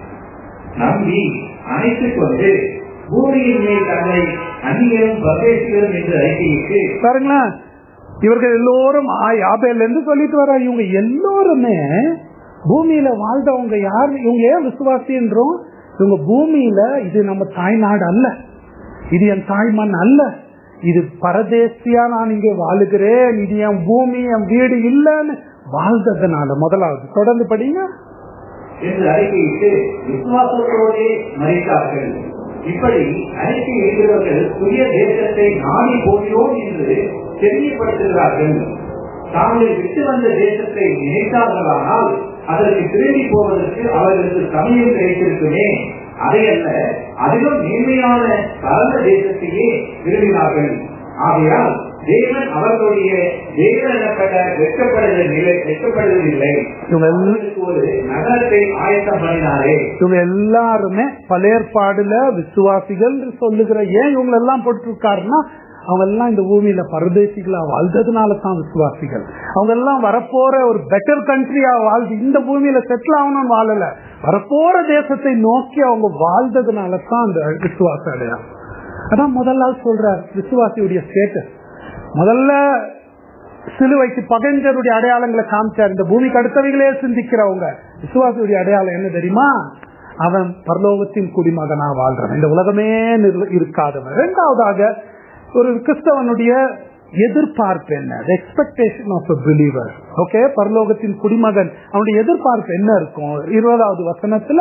நம்பி அணைத்துக் கொண்டு பூமியின் மேல் தங்களை அந்நியரும் பரதேசிகளும் என்று அறிக்கையிட்டு பாருங்களேன் இவர்கள் எல்லோரும் ஆ- ஆபேல்ல இருந்து சொல்லிட்டு வர இவங்க எல்லோருமே பூமியில வாழ்ந்தவங்க யார் இவங்க ஏன் விசுவாசின்றோம் இவங்க பூமியில இது நம்ம தாய்நாடு அல்ல இது என் தாய்மண் அல்ல இது பரதேசியா நான் இங்கே வாழுகிறேன் இது என் பூமி என் வீடு இல்லைன்னு வாழ்ந்ததுனால முதலாவது தொடர்ந்து படிங்க என்று அறிக்கையிட்டு விசுவாசத்தோடே மறித்தார்கள் இப்படி அறிக்கை எழுதுகிறவர்கள் புதிய தேசத்தை நாடி போகிறோம் என்று தெரியப்படுத்துகிறார்கள் தாங்கள் விட்டு வந்த தேசத்தை நினைத்தார்களானால் அதற்கு திரும்பி போவதற்கு அவர்களுக்கு சமயம் கிடைத்திருக்குமே அதையல்ல அதிலும் மேன்மையான பரந்த தேசத்தையே விரும்பினார்கள் ஆகையால் தேவன் அவர்களுடைய தேவன் எனப்பட்ட வெட்கப்படுவதில்லை வெட்கப்படுவதில்லை இவங்க எல்லாம் அவர்களுக்கு ஒரு நகரத்தை ஆயத்தம் பண்ணினாரே இவங்க எல்லாருமே பழையற்பாடுல விசுவாசிகள் சொல்லுகிற ஏன் இவங்க எல்லாம் போட்டிருக்காருன்னா அவங்க எல்லாம் இந்த பூமியில பரதேசிகளா வாழ்ந்ததுனால தான் விசுவாசிகள் அவங்க எல்லாம் வரப்போற ஒரு பெட்டர் கண்ட்ரியா வாழ்ந்து இந்த பூமியில செட்டில் ஆகணும்னு வாழல வரப்போற தேசத்தை நோக்கி அவங்க வாழ்ந்ததுனால தான் அந்த விசுவாசம் அடையாளம் அதான் முதல்ல சொல்றார் விசுவாசியுடைய ஸ்டேட்டஸ் முதல்ல சிலுவைக்கு பகைஞருடைய அடையாளங்களை காமிச்சார் இந்த பூமிக்கு அடுத்தவைகளே சிந்திக்கிறவங்க விசுவாசியுடைய அடையாளம் என்ன தெரியுமா அவன் பரலோகத்தின் குடிமகனா வாழ்றான் இந்த உலகமே நிர்ல- இருக்காதவன் இரண்டாவதாக ஒரு கிறிஸ்தவனுடைய எதிர்பார்ப்பு என்ன expectation of a believer okay பரலோகத்தின் குடிமகன் அவனுடைய எதிர்பார்ப்பு என்ன இருக்கும் இருபதாவது வசனத்துல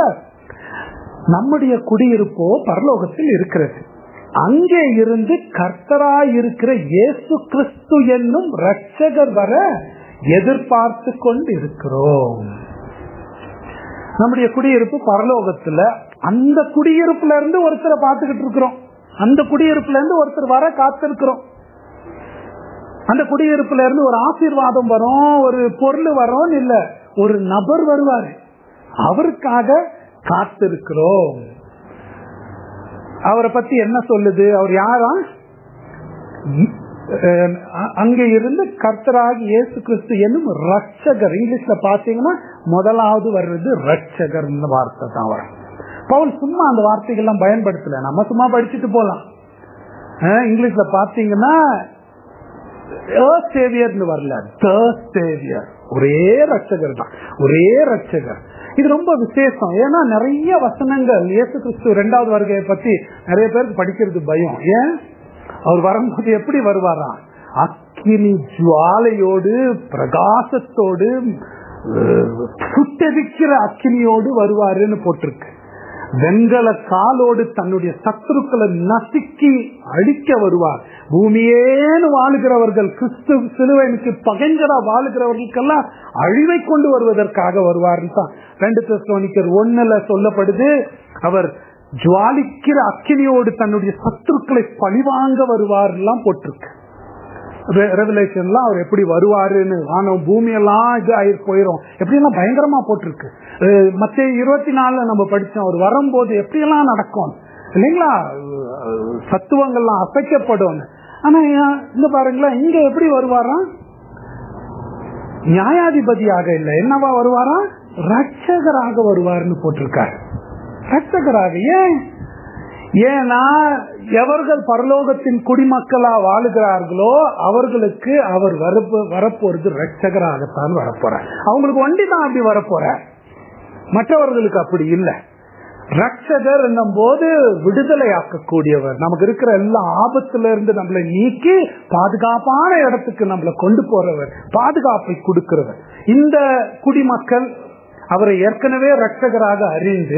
நம்முடைய குடியிருப்போ பரலோகத்தில் இருக்கிறது அங்கே இருந்து கர்த்தராய் இருக்கிற இயேசு கிறிஸ்து என்னும் ரட்சகர் வர எதிர்பார்த்து கொண்டு இருக்கிறோம் நம்முடைய குடியிருப்பு பரலோகத்துல அந்த குடியிருப்புல இருந்து ஒருத்தரை பார்த்துக்கிட்டு இருக்கிறோம் அந்த குடியிருப்புல இருந்து ஒருத்தர் வர காத்திருக்கிறோம் அந்த குடியிருப்புல இருந்து ஒரு ஆசீர்வாதம் வரும் ஒரு பொருள் வரும் இல்ல ஒரு நபர் வருவாரு அவருக்காக காத்திருக்கிறோம் அவரை பத்தி என்ன சொல்லுது அவர் யாரா அஹ் அங்க இருந்து கர்த்தராகி இயேசு கிறிஸ்து என்னும் ரட்சகர் இங்கிலீஷ்ல பாத்தீங்கன்னா முதலாவது வர்றது ரட்சகர் வார்த்தை தான் வரும் பவுல் சும்மா அந்த வார்த்தைகள்லாம் பயன்படுத்தல நம்ம சும்மா படிச்சுட்டு போலாம் அஹ் இங்கிலீஷ்ல பாத்தீங்கன்னா சேவியர்னு வரல த சேவியர் ஒரே ரட்சகர் தான் ஒரே ரட்சகர் இது ரொம்ப விசேஷம் ஏன்னா நிறைய வசனங்கள் இயேசு கிறிஸ்து ரெண்டாவது வருகையை பத்தி நிறைய பேருக்கு படிக்கிறது பயம் ஏன் அவர் வரும்போது எப்படி வருவாரா அக்கினி ஜுவாலையோடு பிரகாசத்தோடு அஹ், சுட்டெரிக்கிற அக்கினியோடு வருவாருன்னு போட்டிருக்கு வெண்கல காலோடு தன்னுடைய சத்துருக்களை நசுக்கி அழிக்க வருவார் பூமியேன்னு வாழுகிறவர்கள் கிறிஸ்து சிலுவைக்கு பகைஞ்சரா வாழுகிறவர்களுக்கெல்லாம் அழிவை கொண்டு வருவதற்காக வருவார்னு தான் ரெண்டு தெசலோனிக்கர் ஒண்ணுல சொல்லப்படுது அவர் ஜுவாலிக்கிற அக்கினியோடு தன்னுடைய சத்துருக்களை பழிவாங்க வருவார் எல்லாம் போட்டிருக்கு ரெவலேஷன்லாம் அவர் எப்படி வருவாருன்னு வானம் பூமியெல்லாம் இது ஆகி போயிரும் எப்படியெல்லாம் பயங்கரமா போட்டிருக்கு மத்திய இருபத்தி நாலுல நம்ம படிச்சோம் அவர் வரும்போது எப்படியெல்லாம் நடக்கும் இல்லைங்களா அஹ் சத்துவங்கள்லாம் அசைக்கப்படும் ஆனா ஏன் இங்க பாருங்களேன் இங்க எப்படி வருவாராம் நியாயாதிபதியாக இல்ல என்னவா வருவாரா ரட்சகராக வருவார்னு போட்டிருக்காரு ரட்சகராக ஏன் ஏன்னா எவர்கள் பரலோகத்தின் குடிமக்களா வாழுகிறார்களோ அவர்களுக்கு அவர் வரப்போ- வரப்போறது ரட்சகராகத்தான் வரப்போறார் அவங்களுக்கு ஒண்டி தான் அப்படி வரப்போறார் மற்றவர்களுக்கு அப்படி இல்லை ரட்சகர் என்னும் போது விடுதலை ஆக்கக்கூடியவர் நமக்கு இருக்கிற எல்லா ஆபத்துல இருந்து நம்மளை நீக்கி பாதுகாப்பான இடத்துக்கு நம்மளை கொண்டு போறவர் பாதுகாப்பை கொடுக்கிறவர் இந்த குடிமக்கள் அவரை ஏற்கனவே ரட்சகராக அறிந்து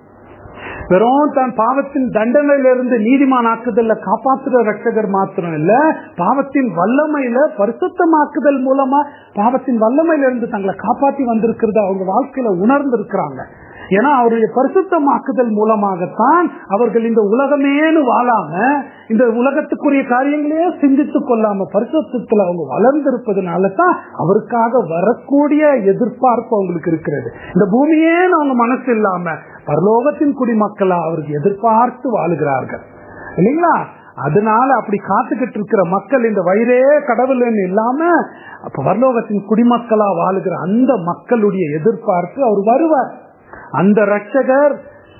வெறும் தன் பாவத்தின் தண்டனையிலிருந்து நீதிமானாக்குதல்ல காப்பாற்றுற ரட்சகர் மாத்திரம் இல்ல பாவத்தின் வல்லமையில பரிசுத்தமாக்குதல் மூலமா பாவத்தின் வல்லமையிலிருந்து தங்களை காப்பாற்றி வந்திருக்கிறத அவங்க வாழ்க்கையில உணர்ந்திருக்கிறாங்க ஏன்னா அவருடைய பரிசுத்தமாக்குதல் மூலமாகத்தான் அவர்கள் இந்த உலகமேனு வாழாம இந்த உலகத்துக்குரிய காரியங்களே சிந்தித்துக் கொள்ளாம பரிசுத்தத்துல அவங்க வளர்ந்திருப்பதனால தான் அவருக்காக வரக்கூடிய எதிர்பார்ப்பு அவங்களுக்கு இருக்கிறது இந்த பூமியேன்னு அவங்க மனசு இல்லாம பரலோகத்தின் குடிமக்களா அவருக்கு எதிர்பார்த்து வாழுகிறார்கள் இல்லைங்களா அதனால அப்படி காத்துக்கிட்டு இருக்கிற மக்கள் இந்த வயிறே கடவுள்னு இல்லாம அப்ப பரலோகத்தின் குடிமக்களா வாழுகிற அந்த மக்களுடைய எதிர்பார்ப்பு அவர் வருவார் அந்த ரட்சகர்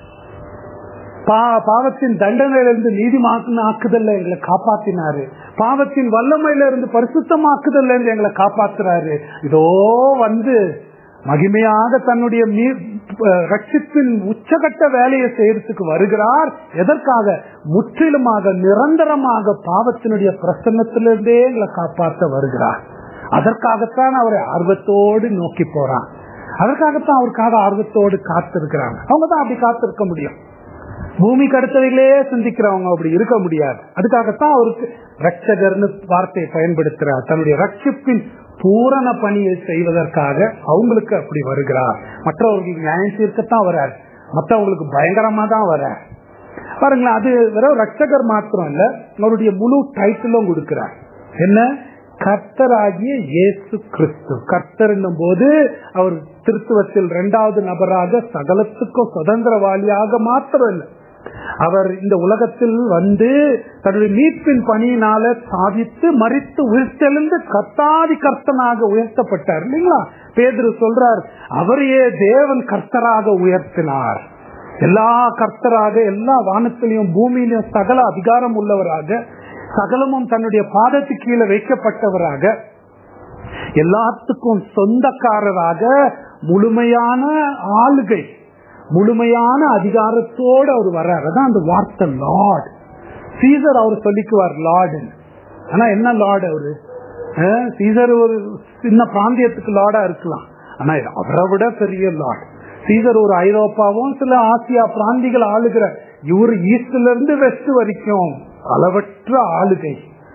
பா- பாவத்தின் தண்டனையிலிருந்து நீதிமாக்குதல்ல எங்களை காப்பாத்தினாரு பாவத்தின் வல்லமையில இருந்து பரிசுத்தமாக்குதல்ல இருந்து எங்களை காப்பாத்துறாரு இதோ வந்து மகிமையாக தன்னுடைய மீ- அஹ் ரட்சிப்பின் உச்சகட்ட வேலையை செய்யறதுக்கு வருகிறார் எதற்காக முற்றிலுமாக நிரந்தரமாக பாவத்தினுடைய பிரசன்னத்திலிருந்தே எங்களை காப்பாற்ற வருகிறார் அதற்காகத்தான் அவரை ஆர்வத்தோடு நோக்கி போறான் அதற்காகத்தான் அவருக்காக ஆர்வத்தோடு காத்திருக்கிறாங்க அவங்க தான் அப்படி காத்திருக்க முடியும் பூமிக்கு அடுத்தவைகளே சிந்திக்கிறவங்க அப்படி இருக்க முடியாது அதுக்காகத்தான் அவருக்கு ரட்சகர்னு வார்த்தையை பயன்படுத்துறார் தன்னுடைய ரட்சிப்பின் பூரண பணியை செய்வதற்காக அவங்களுக்கு அப்படி வருகிறார் மற்றவர்களுக்கு நியாயம் தீர்க்கத்தான் வரார் மற்றவங்களுக்கு பயங்கரமா தான் வரார் பாருங்களேன் அது வெறும் ரட்சகர் மாத்திரம் இல்ல அவருடைய முழு டைட்டிலும் கொடுக்கிறார் என்ன கர்த்தராகிய இயேசு கிறிஸ்து கர்த்தர் என்னும் போது அவர் திருத்துவத்தில் இரண்டாவது நபராக சகலத்துக்கும் சுதந்திரவாளியாக மாத்திரம் இல்லை அவர் இந்த உலகத்தில் வந்து தன்னுடைய மீட்பின் பணியினால சாதித்து மறித்து உயிர்த்தெழுந்து கர்த்தாதி கர்த்தனாக உயர்த்தப்பட்டார் இல்லைங்களா பேதுரு சொல்றார் அவரையே தேவன் கர்த்தராக உயர்த்தினார் எல்லா கர்த்தராக எல்லா வானத்திலையும் பூமியிலும் சகல அதிகாரம் உள்ளவராக சகலமும் தன்னுடைய பாதத்து கீழே வைக்கப்பட்டவராக எல்லாத்துக்கும் சொந்தக்காரராக முழுமையான ஆளுகை முழுமையான அதிகாரத்தோடு அவர் வர்றார் அதான் அந்த வார்த்தை லார்ட் சீசர் அவர் சொல்லிக்குவார் லார்டு ஆனா என்ன லார்டு அவரு அஹ், சீசர் ஒரு சின்ன பிராந்தியத்துக்கு லார்டா இருக்கலாம் ஆனா அவரை விட பெரிய லார்ட் சீசர் ஒரு ஐரோப்பாவும் சில ஆசியா பிராந்திகள் ஆளுகிற இவர் ஈஸ்ட்ல இருந்து வெஸ்ட் வரைக்கும் அளவற்ற ஆளுகை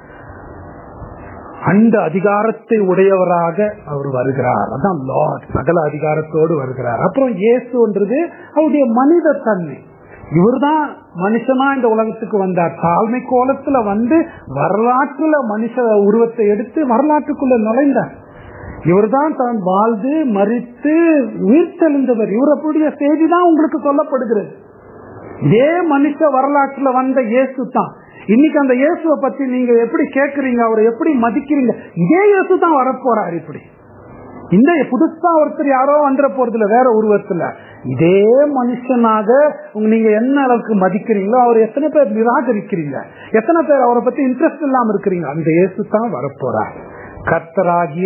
அந்த அதிகாரத்தை உடையவராக அவர் வருகிறார் அதான் லார்ட் சகல அதிகாரத்தோடு வருகிறார் அப்புறம் இயேசுன்றது அவருடைய மனித தன்மை இவர்தான் மனுஷனா இந்த உலகத்துக்கு வந்தார் தாழ்மை கோலத்துல வந்து வரலாற்றுல மனுஷ உருவத்தை எடுத்து வரலாற்றுக்குள்ள நுழைந்தார் இவர்தான் தான் வாழ்ந்து மறித்து உயிர்த்தெழுந்தவர் இவர் அப்படிய செய்தி தான் உங்களுக்கு சொல்லப்படுகிறது இதே மனுஷ வரலாற்றுல வந்த இயேசு தான் இன்னைக்கு அந்த இயேசுவை பத்தி நீங்க எப்படி கேக்குறீங்க அவரை எப்படி மதிக்கிறீங்க இதே இயேசு தான் வரப்போறார் இப்படி இந்த புதுசா ஒருத்தர் யாரோ வந்துட போறது இல்ல வேற உருவத்துல இதே மனுஷனாக உங்க நீங்க என்ன அளவுக்கு மதிக்கிறீங்களோ அவர் எத்தனை பேர் நிராகரிக்கிறீங்க எத்தனை பேர் அவரை பத்தி இன்ட்ரெஸ்ட் இல்லாம இருக்கிறீங்க அந்த இயேசு தான் வரப்போறார் கர்த்தராகிய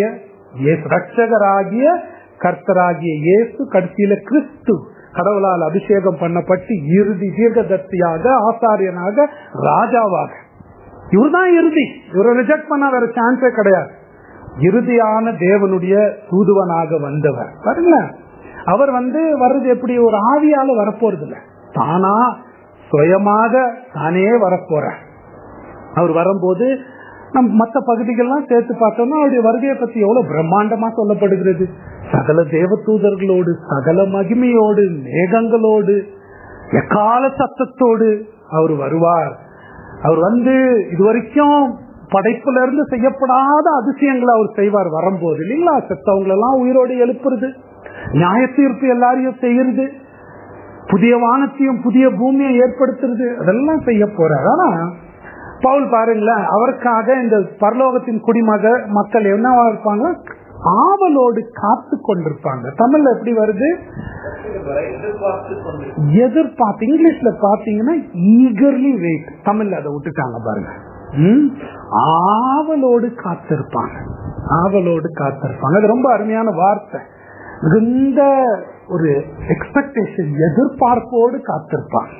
இயேசு ரட்சகராகிய கர்த்தராகிய இயேசு கடைசியில கிறிஸ்து கடவுளால் அபிஷேகம் பண்ணப்பட்டு இறுதி தீர்க்கதர்த்தியாக ஆசாரியனாக ராஜாவாக இவர்தான் இறுதி இவரை ரிஜெக்ட் பண்ண வேற சான்ஸே கிடையாது இறுதியான தேவனுடைய தூதுவனாக வந்தவர் பாருங்களேன் அவர் வந்து வர்றது எப்படி ஒரு ஆவியால வரப்போறது இல்ல தானா சுயமாக தானே வரப்போற அவர் வரும்போது நம் மற்ற பகுதிகள்லாம் சேர்த்து பார்த்தோம்னா அவருடைய வருகையை பத்தி எவ்வளவு பிரம்மாண்டமா சொல்லப்படுகிறது சகல தேவதூதர்களோடு சகல மகிமையோடு மேகங்களோடு எக்கால சத்தத்தோடு அவர் வருவார் அவர் வந்து இதுவரைக்கும் படைப்புல இருந்து செய்யப்படாத அதிசயங்களை அவர் செய்வார் வரும்போது இல்லைங்களா செத்தவங்க எல்லாம் உயிரோடு எழுப்புறது நியாய தீர்ப்பு எல்லாரையும் செய்யறது புதிய வானத்தையும் புதிய பூமியை ஏற்படுத்துறது அதெல்லாம் செய்ய போறார் ஆனா பவுல் பாருங்களேன் அவருக்காக இந்த பரலோகத்தின் குடிமக மக்கள் என்னவா இருப்பாங்க ஆவலோடு காத்து கொண்டிருப்பாங்க தமிழ்ல எப்படி வருது எதிர்பார்த்து கொண்டு எதிர்பார்த்து இங்கிலீஷ்ல பாத்தீங்கன்னா ஈகர்லி வெயிட் தமிழ்ல அதை விட்டுட்டாங்க பாருங்க ம்? ஆவலோடு காத்திருப்பாங்க ஆவலோடு காத்திருப்பாங்க அது ரொம்ப அருமையான வார்த்தை மிகுந்த ஒரு எக்ஸ்பெக்டேஷன் எதிர்பார்ப்போடு காத்திருப்பாங்க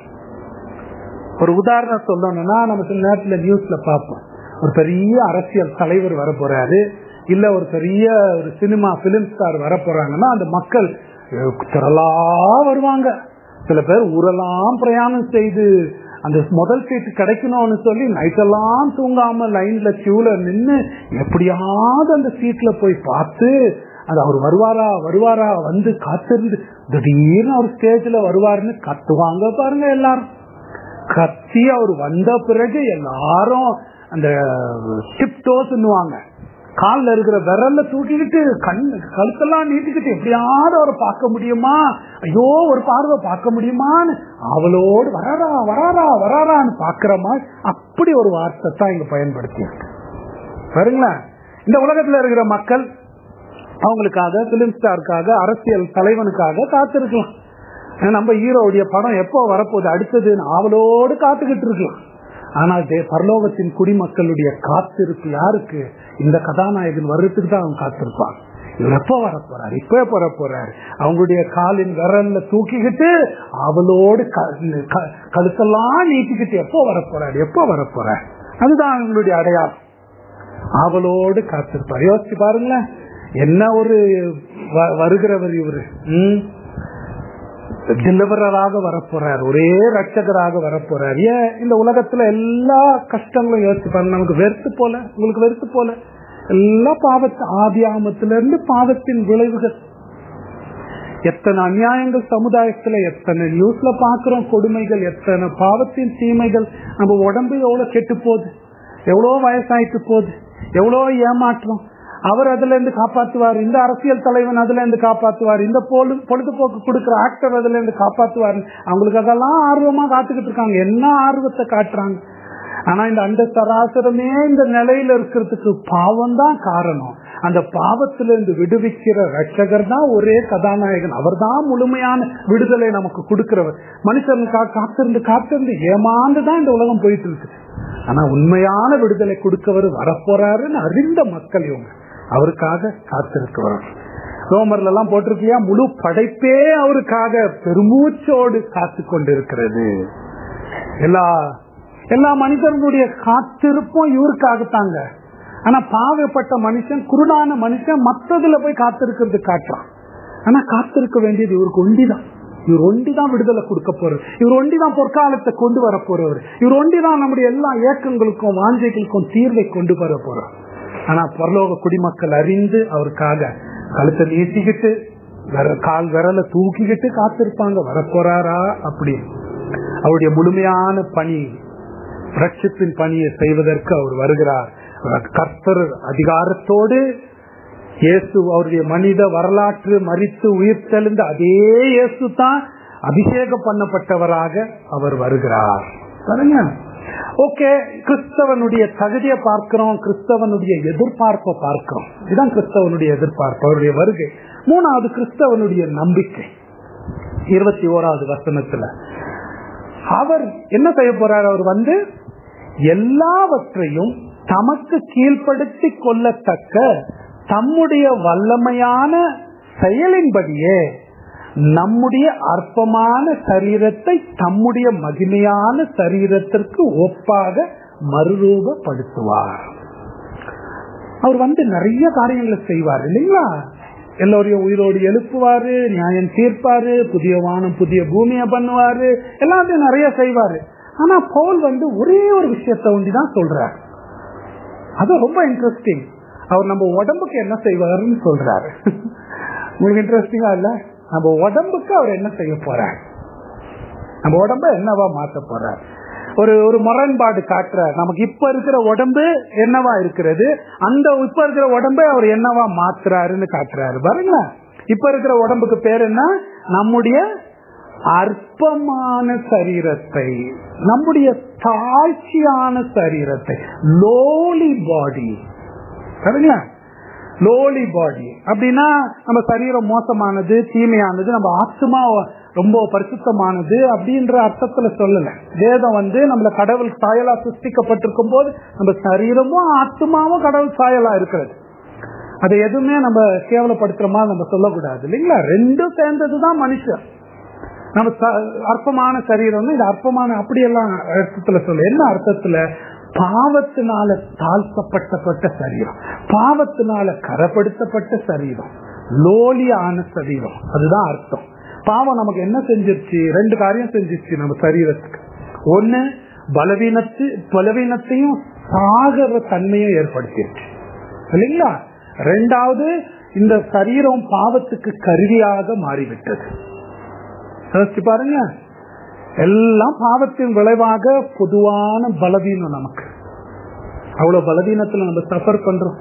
ஒரு உதாரணம் சொல்லணும்னா நம்ம சில நேரத்துல நியூஸ்ல பார்ப்போம் ஒரு பெரிய அரசியல் தலைவர் வர போறாரு இல்ல ஒரு பெரிய ஒரு சினிமா பிலிம் ஸ்டார் வர போறாங்கன்னா அந்த மக்கள் அஹ், திரளா வருவாங்க சில பேர் ஊரெல்லாம் பிரயாணம் செய்து அந்த முதல் சீட்டு கிடைக்கணும்னு சொல்லி நைட்டெல்லாம் தூங்காம லைன்ல கியூல நின்னு எப்படியாவது அந்த சீட்ல போய் பார்த்து அது அவர் வருவாரா வருவாரா வந்து காத்திருந்து திடீர்னு அவர் ஸ்டேஜ்ல வருவாருன்னு கத்துவாங்க பாருங்க எல்லாரும் கத்தி அவர் வந்த பிறகு எல்லாரும் அந்த டிப்டோஸ்ன்னுவாங்க கால்ல இருக்கிற விரல்ல தூக்கிக்கிட்டு கண் கழுத்தெல்லாம் நீட்டிக்கிட்டு எப்படியாவது அவரை பார்க்க முடியுமா ஐயோ ஒரு பார்வை பார்க்க முடியுமான்னு அவளோடு வராரா வராரா வராரான்னு பாக்குற மாதிரி அப்படி ஒரு வார்த்தை தான் இங்க பயன்படுத்தி பாருங்களேன் இந்த உலகத்துல இருக்கிற மக்கள் அவங்களுக்காக பிலிம் ஸ்டாருக்காக அரசியல் தலைவனுக்காக காத்திருக்கலாம் ஏன்னா நம்ம ஹீரோவுடைய படம் எப்போ வரப்போகுது அடுத்தது ஆவலோடு காத்துக்கிட்டு இருக்கலாம் ஆனால் தே- பரலோகத்தின் குடிமக்களுடைய காத்திருப்பு யாருக்கு இந்த கதாநாயகன் வர்றதுக்கு தான் அவங்க காத்திருப்பாங்க இவர் எப்போ வர போறாரு இப்ப வர போறாரு அவங்களுடைய காலின் விரல்ல தூக்கிக்கிட்டு அவளோடு க- க- கழுத்தெல்லாம் நீட்டிக்கிட்டு எப்போ வர போறாரு எப்போ வர போறாரு அதுதான் அவங்களுடைய அடையாளம் ஆவலோடு காத்திருப்பார் யோசிச்சு பாருங்களேன் என்ன ஒரு வ- வருகிறவர் இவரு ம் டெலிவரராக வரப்போறார் ஒரே ரட்சகராக வரப்போறார் ஏன் இந்த உலகத்துல எல்லா கஷ்டங்களும் யோசிச்சு பாருங்க நமக்கு வெறுத்து போல உங்களுக்கு வெறுத்து போல எல்லா பாவத்து ஆதியாமத்துல இருந்து பாவத்தின் விளைவுகள் எத்தனை அநியாயங்கள் சமுதாயத்துல எத்தனை நியூஸ்ல பாக்குறோம் கொடுமைகள் எத்தனை பாவத்தின் தீமைகள் நம்ம உடம்பு எவ்வளவு கெட்டு போகுது எவ்வளவு வயசாயிட்டு போகுது எவ்வளவு ஏமாற்றம் அவர் அதுல இருந்து காப்பாத்துவார் இந்த அரசியல் தலைவன் அதுல இருந்து காப்பாத்துவார் இந்த பொழு பொழுதுபோக்கு கொடுக்கிற ஆக்டர் அதுல இருந்து காப்பாத்துவார் அவங்களுக்கு அதெல்லாம் ஆர்வமா காத்துக்கிட்டு இருக்காங்க என்ன ஆர்வத்தை காட்டுறாங்க ஆனா இந்த அண்ட சராசரமே இந்த நிலையில இருக்கிறதுக்கு பாவம் தான் காரணம் அந்த பாவத்துல இருந்து விடுவிக்கிற ரட்சகர் தான் ஒரே கதாநாயகன் அவர் தான் முழுமையான விடுதலை நமக்கு கொடுக்கிறவர் மனுஷன் கா- காத்திருந்து காத்திருந்து ஏமாந்து தான் இந்த உலகம் போயிட்டு இருக்குது ஆனா உண்மையான விடுதலை கொடுக்கவர் வரப்போறாருன்னு அறிந்த மக்கள் இவங்க அவருக்காக காத்திருக்கிறவர் ரோமர்ல எல்லாம் போட்டிருக்கியா முழு படைப்பே அவருக்காக பெருமூச்சோடு காத்து கொண்டிருக்கிறது எல்லா எல்லா மனிதர்களுடைய காத்திருப்பும் இவருக்காகத்தாங்க ஆனா பாவப்பட்ட மனுஷன் குருடான மனுஷன் மற்றதுல போய் காத்திருக்கிறது காட்டுறான் ஆனா காத்திருக்க வேண்டியது இவருக்கு ஒண்டிதான் இவர் ஒண்டிதான் விடுதலை கொடுக்க போறார் இவர் ஒண்டிதான் பொற்காலத்தை கொண்டு வர போறவர் இவர் ஒண்டிதான் நம்முடைய எல்லா இயக்கங்களுக்கும் வாஞ்சைகளுக்கும் தீர்வை கொண்டு வர போறார் ஆனா பரலோக குடிமக்கள் அறிந்து அவருக்காக கழுத்தை நீட்டிக்கிட்டு விர- கால் விரல தூக்கிக்கிட்டு காத்திருப்பாங்க வரப்போறாரா அப்படி அவருடைய முழுமையான பணி ரட்சிப்பின் பணியை செய்வதற்கு அவர் வருகிறார் கர்த்தர் அதிகாரத்தோடு இயேசு அவருடைய மனித வரலாற்று மறித்து உயிர் தெளிந்த அதே இயேசு தான் அபிஷேகம் பண்ணப்பட்டவராக அவர் வருகிறார் பாருங்க ஓகே கிறிஸ்தவனுடைய தகுதியை பார்க்கிறோம் கிறிஸ்தவனுடைய எதிர்பார்ப்பை பார்க்கிறோம் இதுதான் கிறிஸ்தவனுடைய எதிர்பார்ப்பு அவருடைய வருகை மூணாவது கிறிஸ்தவனுடைய நம்பிக்கை இருபத்தி ஓராவது வசனத்துல அவர் என்ன செய்ய போறார் அவர் வந்து எல்லாவற்றையும் தமக்கு கீழ்ப்படுத்திக் கொள்ளத்தக்க தம்முடைய வல்லமையான செயலின்படியே நம்முடைய அற்பமான சரீரத்தை தம்முடைய மகிமையான சரீரத்திற்கு ஒப்பாக மறுரூபப்படுத்துவார் அவர் வந்து நிறைய காரியங்களை செய்வார் இல்லைங்களா எல்லோரையும் உயிரோடு எழுப்புவாரு நியாயம் தீர்ப்பாரு புதிய வானம் புதிய பூமியை பண்ணுவாரு எல்லாத்தையும் நிறைய செய்வாரு ஆனா பவுல் வந்து ஒரே ஒரு விஷயத்த ஒண்டிதான் சொல்றாரு அது ரொம்ப இன்ட்ரெஸ்டிங் அவர் நம்ம உடம்புக்கு என்ன செய்வாருன்னு சொல்றாரு உங்களுக்கு இன்ட்ரெஸ்டிங்கா இல்ல நம்ம உடம்புக்கு அவர் என்ன செய்ய போறார் நம்ம உடம்ப என்னவா மாத்த போறார் ஒரு ஒரு முரண்பாடு காட்டுறார் நமக்கு இப்ப இருக்கிற உடம்பு என்னவா இருக்கிறது அந்த இப்ப இருக்கிற உடம்பை அவர் என்னவா மாத்துறாருன்னு காட்டுறாரு பாருங்க இப்ப இருக்கிற உடம்புக்கு பேர் என்ன நம்முடைய அற்பமான சரீரத்தை நம்முடைய தாழ்ச்சியான சரீரத்தை லோலி பாடி சரிங்களா லோலி பாடி அப்படின்னா நம்ம சரீரம் மோசமானது தீமையானது நம்ம ஆத்மா ரொம்ப பரிசுத்தமானது அப்படின்ற அர்த்தத்துல சொல்லல வேதம் வந்து நம்மள கடவுள் சாயலா சிருஷ்டிக்கப்பட்டிருக்கும் போது நம்ம சரீரமும் ஆத்மாவும் கடவுள் சாயலா இருக்கிறது அதை எதுவுமே நம்ம கேவலப்படுத்துற மாதிரி நம்ம சொல்லக்கூடாது இல்லைங்களா ரெண்டும் சேர்ந்ததுதான் மனுஷன் நம்ம அற்பமான சரீரம் இது அற்பமான அப்படியெல்லாம் அர்த்தத்துல சொல்ல என்ன அர்த்தத்துல பாவத்தினால தாழ்த்தப்பட்டப்பட்ட சரீரம் பாவத்தினால கரப்படுத்தப்பட்ட சரீரம் லோலியான சரீரம் அதுதான் அர்த்தம் பாவம் நமக்கு என்ன செஞ்சிருச்சு ரெண்டு காரியம் செஞ்சிருச்சு நம்ம சரீரத்துக்கு ஒண்ணு பலவீனத்து பலவீனத்தையும் சாகர தன்மையும் ஏற்படுத்திருச்சு இல்லைங்களா ரெண்டாவது இந்த சரீரம் பாவத்துக்கு கருவியாக மாறிவிட்டது யோசிச்சு பாருங்க எல்லாம் பாவத்தின் விளைவாக பொதுவான பலவீனம் நமக்கு அவ்வளவு பலவீனத்துல நம்ம சஃபர் பண்றோம்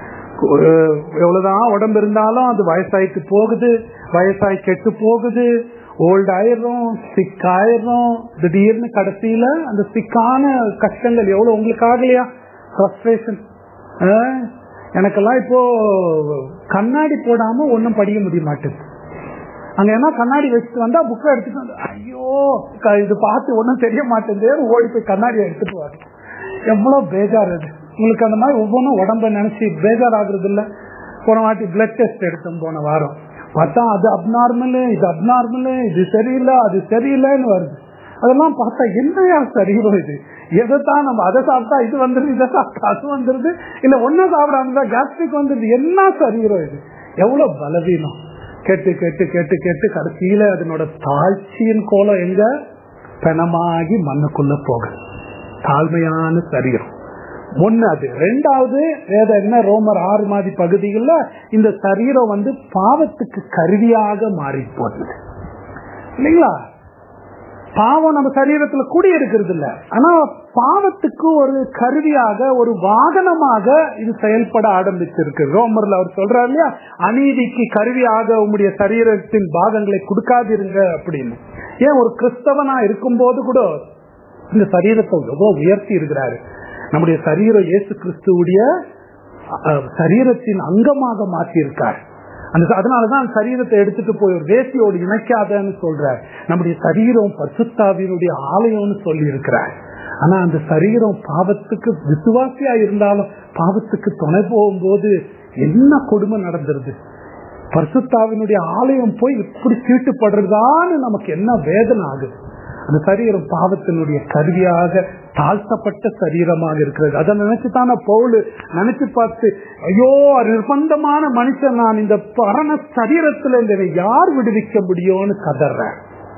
எவ்வளவுதான் உடம்பு இருந்தாலும் அது வயசாயிட்டு போகுது வயசாய் கெட்டு போகுது ஓல்டு ஆயிரும் சிக் ஆயிரும் திடீர்னு கடைசியில அந்த சிக்கான கஷ்டங்கள் எவ்வளவு உங்களுக்கு ஆகலையா ஃப்ரஸ்ட்ரேஷன் எனக்கெல்லாம் இப்போ கண்ணாடி போடாம ஒன்னும் படிக்க முடிய மாட்டேங்குது அங்க என்ன கண்ணாடி வச்சுட்டு வந்தா புக்கை எடுத்துட்டு வந்து ஐயோ இது பார்த்து ஒன்னும் தெரிய மாட்டேங்குது ஓடி போய் கண்ணாடியை எடுத்துட்டு வர எவ்வளவு பேஜார் அது உங்களுக்கு அந்த மாதிரி ஒவ்வொன்றும் உடம்ப நினைச்சு பேஜார் ஆகுறது இல்ல போன வாட்டி பிளட் டெஸ்ட் எடுத்தோம் போன வாரம் பார்த்தா அது அப்நார்மல் இது அப்நார்மல் இது சரியில்லை அது சரியில்லைன்னு வருது அதெல்லாம் பார்த்தா என்னையா சரீரம் இது எதைத்தான் நம்ம அதை சாப்பிட்டா இது வந்துருது இதை சாப்பிட்டா அது வந்துருது இல்ல ஒன்னும் சாப்பிடாம கேஸ்ட்ரிக் வந்துருது என்ன சரீரம் இது எவ்வளவு பலவீனம் கேட்டு கேட்டு கேட்டு கேட்டு கடைசியில அதனோட தாழ்ச்சியின் கோலம் எங்க பெணமாகி மண்ணுக்குள்ள போக தாழ்மையான சரீரம் ஒண்ணு அது ரெண்டாவது வேத என்ன ரோமர் ஆறு மாதிரி பகுதிகளில் இந்த சரீரம் வந்து பாவத்துக்கு கருவியாக மாறி போகுது இல்லைங்களா பாவம் நம்ம சரீரத்துல கூடி இருக்கிறது இல்ல ஆனா பாவத்துக்கு ஒரு கருவியாக ஒரு வாகனமாக இது செயல்பட ஆரம்பிச்சிருக்கு ரோமர்ல அவர் சொல்றாரு இல்லையா அநீதிக்கு கருவியாக உங்களுடைய சரீரத்தின் பாகங்களை கொடுக்காதிருங்க அப்படின்னு ஏன் ஒரு கிறிஸ்தவனா இருக்கும் போது கூட இந்த சரீரத்தை எவ்வளவு உயர்த்தி இருக்கிறாரு நம்முடைய சரீரம் இயேசு கிறிஸ்துவுடைய சரீரத்தின் அங்கமாக மாற்றி இருக்கார் அந்த அதனாலதான் சரீரத்தை எடுத்துட்டு போய் ஒரு வேசியோடு இணைக்காதன்னு சொல்றார் நம்முடைய சரீரம் பசுத்தாவினுடைய ஆலயம்னு சொல்லி இருக்கிறார் ஆனா அந்த சரீரம் பாவத்துக்கு விசுவாசியா இருந்தாலும் பாவத்துக்கு துணை போகும்போது என்ன கொடுமை நடந்துருது பரிசுத்தாவினுடைய ஆலயம் போய் இப்படி சீட்டுப்படுறதான்னு நமக்கு என்ன வேதனை ஆகுது அந்த சரீரம் பாவத்தினுடைய கருவியாக தாழ்த்தப்பட்ட சரீரமாக இருக்கிறது அதை நினைச்சுதான பவுல் நினைச்சு பார்த்து ஐயோ நிர்பந்தமான மனுஷன் நான் இந்த பரண சரீரத்துல இந்த யார் விடுவிக்க முடியும்னு கதறேன்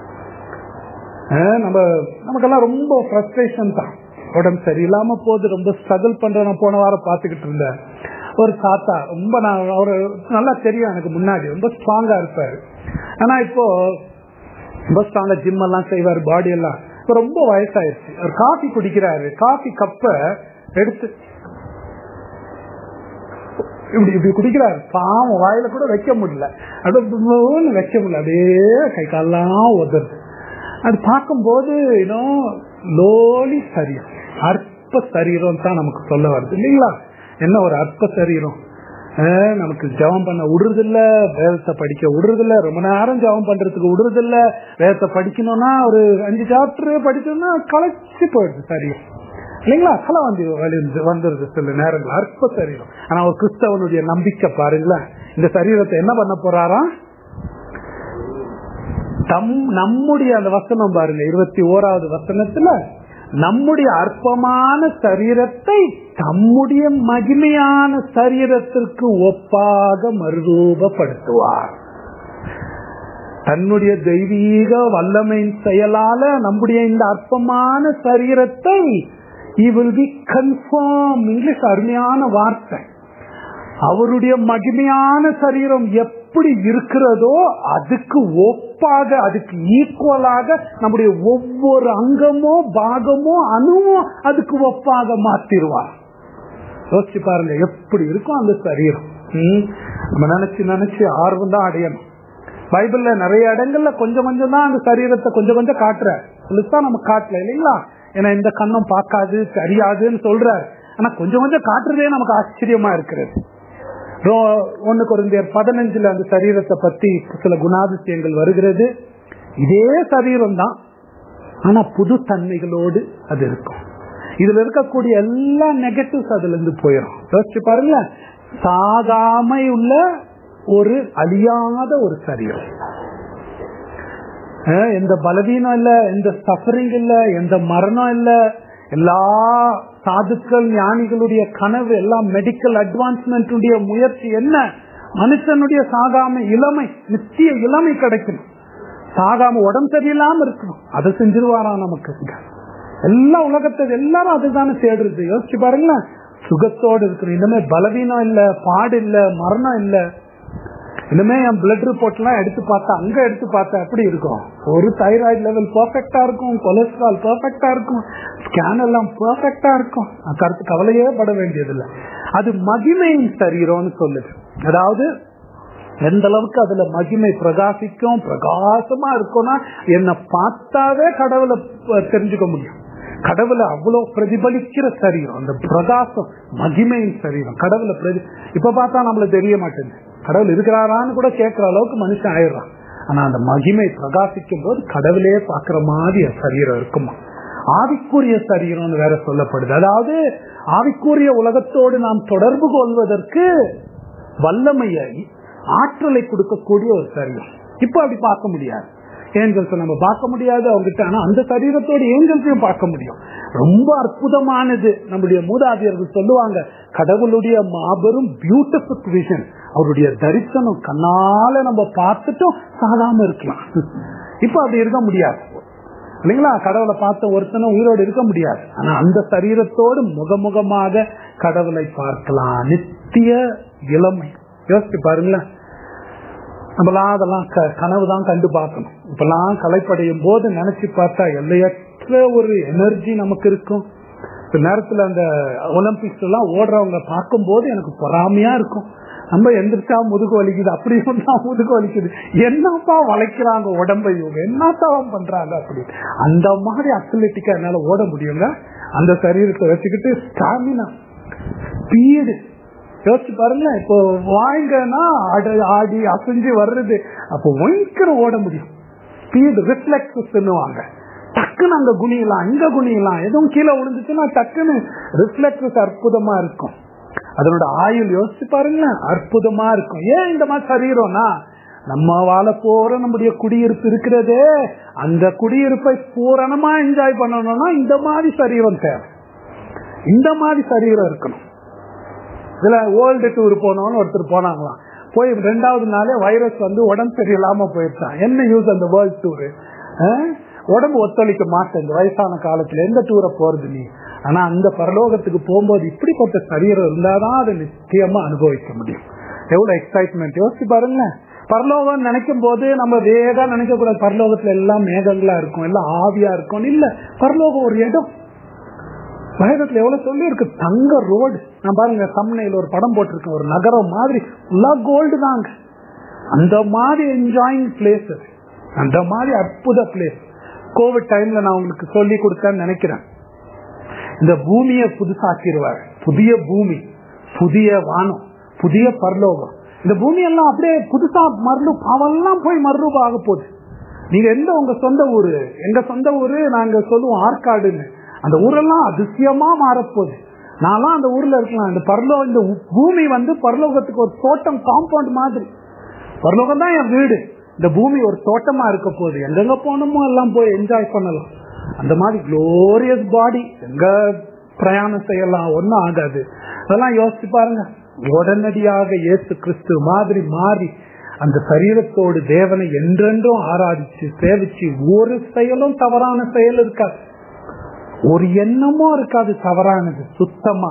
நம்ம நமக்கெல்லாம் ரொம்ப ஃப்ரஸ்ட்ரேஷன் தான் உடம்பு சரியில்லாம போது ரொம்ப ஸ்ட்ரகிள் பண்ற நான் போன வாரம் பாத்துக்கிட்டு இருந்தேன் ஒரு தாத்தா ரொம்ப நான் அவரு நல்லா தெரியும் எனக்கு முன்னாடி ரொம்ப ஸ்ட்ராங்கா இருப்பாரு ஆனா இப்போ ரொம்ப ஸ்ட்ராங்கா ஜிம் எல்லாம் செய்வார் பாடி எல்லாம் இப்ப ரொம்ப வயசாயிருச்சு அவர் காஃபி குடிக்கிறாரு காஃபி கப்ப எடுத்து இப்படி இப்படி குடிக்கிறாரு பாவம் வாயில கூட வைக்க முடியல அப்படியே வைக்க முடியல அப்படியே கை காலெல்லாம் உதறது அது பார்க்கும்போது இன்னும் லோலி சரீரம் அற்ப சரீரம் தான் நமக்கு சொல்ல வருது இல்லைங்களா என்ன ஒரு அற்ப சரீரம் நமக்கு ஜபம் பண்ண விடுறதில்ல வேதத்தை படிக்க விடுறதில்ல ரொம்ப நேரம் ஜபம் பண்றதுக்கு விடுறதில்ல வேதத்தை படிக்கணும்னா ஒரு அஞ்சு சாப்டர் படிச்சோம்னா களைச்சு போயிடுது சரி இல்லைங்களா கலை வந்து வலிந்து வந்துருது சில நேரங்கள் அற்ப சரீரம் ஆனா ஒரு கிறிஸ்தவனுடைய நம்பிக்கை பாருங்களேன் இந்த சரீரத்தை என்ன பண்ண போறாராம் தம் நம்முடைய அந்த வசனம் பாருங்க இருபத்தி ஓராவது வசனத்துல நம்முடைய அற்பமான சரீரத்தை தம்முடைய மகிமையான சரீரத்திற்கு ஒப்பாக மறுரூபப்படுத்துவார் தன்னுடைய தெய்வீக வல்லமையின் செயலால நம்முடைய இந்த அற்பமான சரீரத்தை he will be confirm English அருமையான வார்த்தை அவருடைய மகிமையான சரீரம் எப்படி இருக்கிறதோ அதுக்கு ஒப்பாக அதுக்கு ஈக்குவலாக நம்முடைய ஒவ்வொரு அங்கமோ பாகமோ அணுவும் அதுக்கு ஒப்பாக மாத்திருவார் யோசிச்சு பாருங்க எப்படி இருக்கும் அந்த சரீரம் ம், நம்ம நினைச்சு நினைச்சு ஆர்வம் தான் அடையணும் பைபிள்ல நிறைய இடங்கள்ல கொஞ்சம் கொஞ்சம் தான் அந்த சரீரத்தை கொஞ்சம் கொஞ்சம் காட்டுற முழுசா நம்ம காட்டல இல்லைங்களா ஏன்னா இந்த கண்ணும் பார்க்காது தெரியாதுன்னு சொல்ற ஆனா கொஞ்சம் கொஞ்சம் காட்டுறதே நமக்கு ஆச்சரியமா இருக்கிறது ரோ- ஒண்ணு குறைந்தர் பதினஞ்சுல அந்த சரீரத்தை பத்தி சில குணாதிசயங்கள் வருகிறது இதே சரீரம் தான் ஆனா புது தன்மைகளோடு அது இருக்கும் இதுல இருக்கக்கூடிய எல்லா நெகட்டிவ்ஸ் அதுல இருந்து போயிடும் யோசிச்சு பாருங்க சாகாமை உள்ள ஒரு அழியாத ஒரு சரீரம் அஹ் எந்த பலவீனம் இல்ல எந்த சஃபரிங் இல்ல எந்த மரணம் இல்ல எல்லா சாதுக்கள் ஞானிகளுடைய கனவு எல்லாம் மெடிக்கல் அட்வான்ஸ்மெண்ட் முயற்சி என்ன மனுஷனுடைய சாகாம இளமை நித்திய இளமை கிடைக்கணும் சாகாம உடம்பு சரியில்லாம இருக்கணும் அதை செஞ்சிருவாராம் நமக்கு எல்லா உலகத்தை எல்லாரும் அதுதானே தேடுறது யோசிச்சு பாருங்களேன் சுகத்தோடு இருக்கணும் இனிமே பலவீனம் இல்ல பாடு இல்ல மரணம் இல்ல இனிமே என் பிளட் ரிப்போர்ட் எல்லாம் எடுத்து பார்த்தா அங்க எடுத்து பார்த்தா எப்படி இருக்கும் ஒரு தைராய்டு லெவல் பெர்ஃபெக்டா இருக்கும் கொலஸ்ட்ரால் பெர்ஃபெக்டா இருக்கும் ஸ்கேன் எல்லாம் பெர்ஃபெக்டா இருக்கும் நான் கருத்து கவலையே பட வேண்டியதில்லை அது மகிமையின் சரீரம்னு சொல்லுது அதாவது எந்த அளவுக்கு அதுல மகிமை பிரகாசிக்கும் பிரகாசமா இருக்கும்னா என்னை பார்த்தாவே கடவுளை ப- தெரிஞ்சுக்க முடியும் கடவுளை அவ்வளவு பிரதிபலிக்கிற சரீரம் அந்த பிரகாசம் மகிமையின் சரீரம் கடவுளை பிரதி இப்ப பார்த்தா நம்மள தெரிய மாட்டேங்குது கடவுள் இருக்கிறாரான்னு கூட கேட்கிற அளவுக்கு மனுஷன் ஆயிடுறான் ஆனா அந்த மகிமை பிரகாசிக்கும் போது கடவுளே பாக்குற மாதிரி அந்த சரீரம் இருக்குமா ஆவிக்குரிய சரீரம்னு வேற சொல்லப்படுது அதாவது ஆவிக்குரிய உலகத்தோடு நாம் தொடர்பு கொள்வதற்கு வல்லமையை ஆற்றலை கொடுக்கக்கூடிய ஒரு சரீரம் இப்ப அப்படி பார்க்க முடியாது ஏஞ்சல்ஸ் நம்ம பார்க்க முடியாது அவங்ககிட்ட ஆனா அந்த சரீரத்தோடு ஏஞ்சல்ஸையும் பார்க்க முடியும் ரொம்ப அற்புதமானது நம்முடைய மூதாதையர்கள் சொல்லுவாங்க கடவுளுடைய மாபெரும் பியூட்டிஃபுல் விஷன் அவருடைய தரிசனம் கண்ணால நம்ம பார்த்துட்டும் சாதாம இருக்கலாம் இப்ப அப்படி இருக்க முடியாது இல்லைங்களா கடவுளை பார்த்த ஒருத்தனும் உயிரோடு இருக்க முடியாது ஆனா அந்த சரீரத்தோடு முகமுகமாக கடவுளை பார்க்கலாம் நித்திய இளமை யோசிச்சு பாருங்களேன் நம்மளாம் அதெல்லாம் கனவு தான் கண்டு பார்க்கணும் இப்பெல்லாம் கலைப்படையும் போது நினைச்சு பார்த்தா எல்லையற்ற ஒரு எனர்ஜி நமக்கு இருக்கும் சில நேரத்துல அந்த ஒலிம்பிக்ஸ் எல்லாம் ஓடுறவங்க பார்க்கும் போது எனக்கு பொறாமையா இருக்கும் நம்ம எந்திரிச்சா முதுகு வலிக்குது அப்படி சொன்னா முதுகு வலிக்குது என்னப்பா வளைக்கிறாங்க உடம்பை இவங்க என்னத்தான் பண்றாங்க அப்படி அந்த மாதிரி அத்லெட்டிக்கா என்னால ஓட முடியுங்க அந்த சரீரத்தை வச்சுக்கிட்டு ஸ்டாமினா ஸ்பீடு யோசிச்சு பாருங்க இப்போ வாங்கன்னா ஆடி ஆடி அசைஞ்சு வர்றது அப்போ ஒய்க்கிற ஓட முடியும் ஸ்பீடு ரிஃப்ளெக்ஸஸ்ன்னுவாங்க டக்குன்னு அங்க குனியலாம் இங்க குனியலாம் எதுவும் கீழே விழுந்துச்சுன்னா டக்குன்னு ரிஃப்ளெக்ஸஸ் அற்புதமா இருக்கும் அதனோட ஆயுள் யோசிச்சு பாருங்க அற்புதமா இருக்கும் ஏன் இந்த மாதிரி சரீரம்னா நம்ம வாழ போற நம்முடைய குடியிருப்பு இருக்கிறதே அந்த குடியிருப்பை பூரணமா என்ஜாய் பண்ணணும்னா இந்த மாதிரி சரீரம் தேவை இந்த மாதிரி சரீரம் இருக்கணும் இதுல வேர்ல்டு டூர் போனோம்னு ஒருத்தர் போனாங்களாம் போய் ரெண்டாவது நாளே வைரஸ் வந்து உடம்பு சரியில்லாம போயிருச்சான் என்ன யூஸ் அந்த வேர்ல்டு டூரு உடம்பு ஒத்துழைக்க மாட்டேன் இந்த வயசான காலத்துல எந்த டூரை போறது நீ ஆனா அந்த பரலோகத்துக்கு போகும்போது இப்படிப்பட்ட சரீரம் இருந்தாதான் அதை நிச்சயமா அனுபவிக்க முடியும் எவ்வளவு எக்ஸைட்மெண்ட் யோசிச்சு பாருங்க பரலோகம் நினைக்கும் போது நம்ம வேகா நினைக்க கூடாது பரலோகத்துல எல்லாம் மேகங்களா இருக்கும் எல்லாம் ஆவியா இருக்கும் இல்ல பரலோகம் ஒரு இடம் வேதத்துல எவ்வளவு சொல்லி இருக்கு தங்க ரோடு நான் பாருங்க சம்னையில் ஒரு படம் போட்டிருக்கேன் ஒரு நகரம் மாதிரி ஃபுல்லா கோல்டு தாங்க அந்த மாதிரி என்ஜாயிங் பிளேஸ் அந்த மாதிரி அற்புத பிளேஸ் கோவிட் டைம்ல நான் உங்களுக்கு சொல்லி கொடுத்தேன்னு நினைக்கிறேன் இந்த பூமியை புதுசாக்கிடுவார் புதிய பூமி புதிய வானம் புதிய பரலோகம் இந்த பூமி எல்லாம் அப்படியே புதுசா மறு அவெல்லாம் போய் மறுரூபம் ஆக போகுது நீங்க எந்த உங்க சொந்த ஊரு எங்க சொந்த ஊரு நாங்க சொல்லுவோம் ஆற்காடுன்னு அந்த ஊரெல்லாம் அதிசயமா மாறப்போகுது நான்லாம் அந்த ஊர்ல இருக்கலாம் இந்த பரலோ இந்த உ- பூமி வந்து பரலோகத்துக்கு ஒரு தோட்டம் காம்பவுண்ட் மாதிரி பரலோகம் தான் என் வீடு இந்த பூமி ஒரு தோட்டமா இருக்க போகுது எங்கெங்க போனோமோ எல்லாம் போய் என்ஜாய் பண்ணலாம் அந்த மாதிரி குளோரியஸ் பாடி எங்க பிரயாணம் செய்யலாம் ஒன்றும் ஆகாது அதெல்லாம் யோசிச்சு பாருங்க உடனடியாக இயேசு கிறிஸ்து மாதிரி மாறி அந்த சரீரத்தோடு தேவனை என்றென்றும் ஆராதிச்சு சேவிச்சு ஒரு செயலும் தவறான செயல் இருக்காது ஒரு எண்ணமும் இருக்காது தவறானது சுத்தமா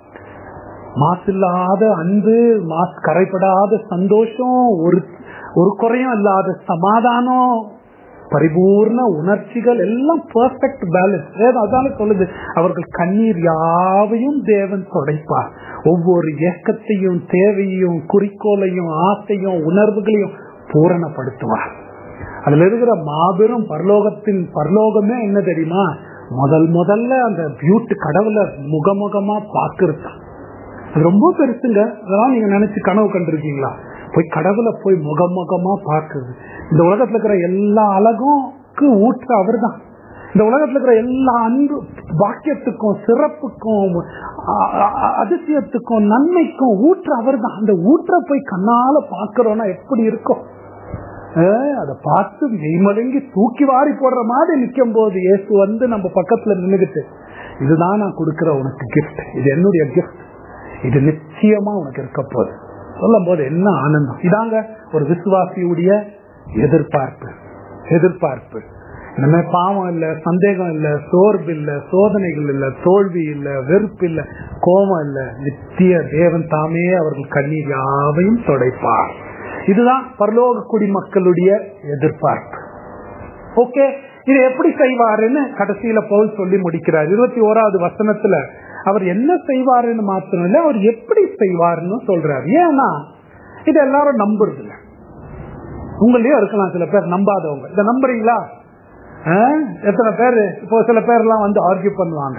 மாசில்லாத அன்பு மாசு கரைப்படாத சந்தோஷம் ஒரு ஒரு குறையும் இல்லாத சமாதானம் பரிபூர்ண உணர்ச்சிகள் எல்லாம் பெர்ஃபெக்ட் பேலன்ஸ் வேதம் அதான சொல்லுது அவர்கள் கண்ணீர் யாவையும் தேவன் தொடைப்பார் ஒவ்வொரு ஏக்கத்தையும் தேவையும் குறிக்கோளையும் ஆசையும் உணர்வுகளையும் பூரணப்படுத்துவார் அதுல இருக்கிற மாபெரும் பரலோகத்தின் பரலோகமே என்ன தெரியுமா முதல் முதல்ல அந்த பியூட்டி கடவுளை முகமுகமா பார்க்கறது அது ரொம்ப பெருசுங்க அதெல்லாம் நீங்க நினைச்சு கனவு கண்டிருக்கீங்களா போய் கடவுளை போய் முகமுகமா பார்க்குது இந்த உலகத்துல இருக்கிற எல்லா அழகும்க்கு ஊற்று அவர்தான் இந்த உலகத்துல இருக்கிற எல்லா அன்பு பாக்கியத்துக்கும் சிறப்புக்கும் அ- அ- அதிசயத்துக்கும் நன்மைக்கும் ஊற்று அவர்தான் அந்த ஊற்றை போய் கண்ணால பாக்குறோம்னா எப்படி இருக்கும் அதை பார்த்து மெய்மலங்கி தூக்கி வாரி போடுற மாதிரி நிக்கும் போது இயேசு வந்து நம்ம பக்கத்துல நின்னுகிட்டு இதுதான் நான் கொடுக்கிற உனக்கு கிஃப்ட் இது என்னுடைய கிஃப்ட் இது நிச்சயமா உனக்கு இருக்க போகுது சொல்லும் போது என்ன ஆனந்தம் இதாங்க ஒரு விசுவாசியுடைய எதிர்பார்ப்பு எதிர்பார்ப்பு இனிமே பாவம் இல்ல சந்தேகம் இல்ல சோர்வு இல்ல சோதனைகள் இல்ல தோல்வி இல்ல வெறுப்பு இல்ல கோபம் இல்ல நித்திய தேவன் தாமே அவர்கள் கண்ணீர் யாவையும் தொடைப்பார் இதுதான் பரலோக குடிமக்களுடைய எதிர்பார்ப்பு ஓகே இது எப்படி செய்வாருன்னு கடைசியில பவுல் சொல்லி முடிக்கிறார் இருபத்தி ஓராவது வசனத்துல அவர் என்ன செய்வாருன்னு மாத்திரம் இல்ல அவர் எப்படி செய்வாருன்னு சொல்றாரு ஏன்னா இது எல்லாரும் நம்புறது இல்ல உங்களையும் இருக்கலாம் சில பேர் நம்பாதவங்க இதை நம்புறீங்களா ஆ? எத்தனை பேர் இப்போ சில பேர்லாம் வந்து ஆர்கியூ பண்ணுவாங்க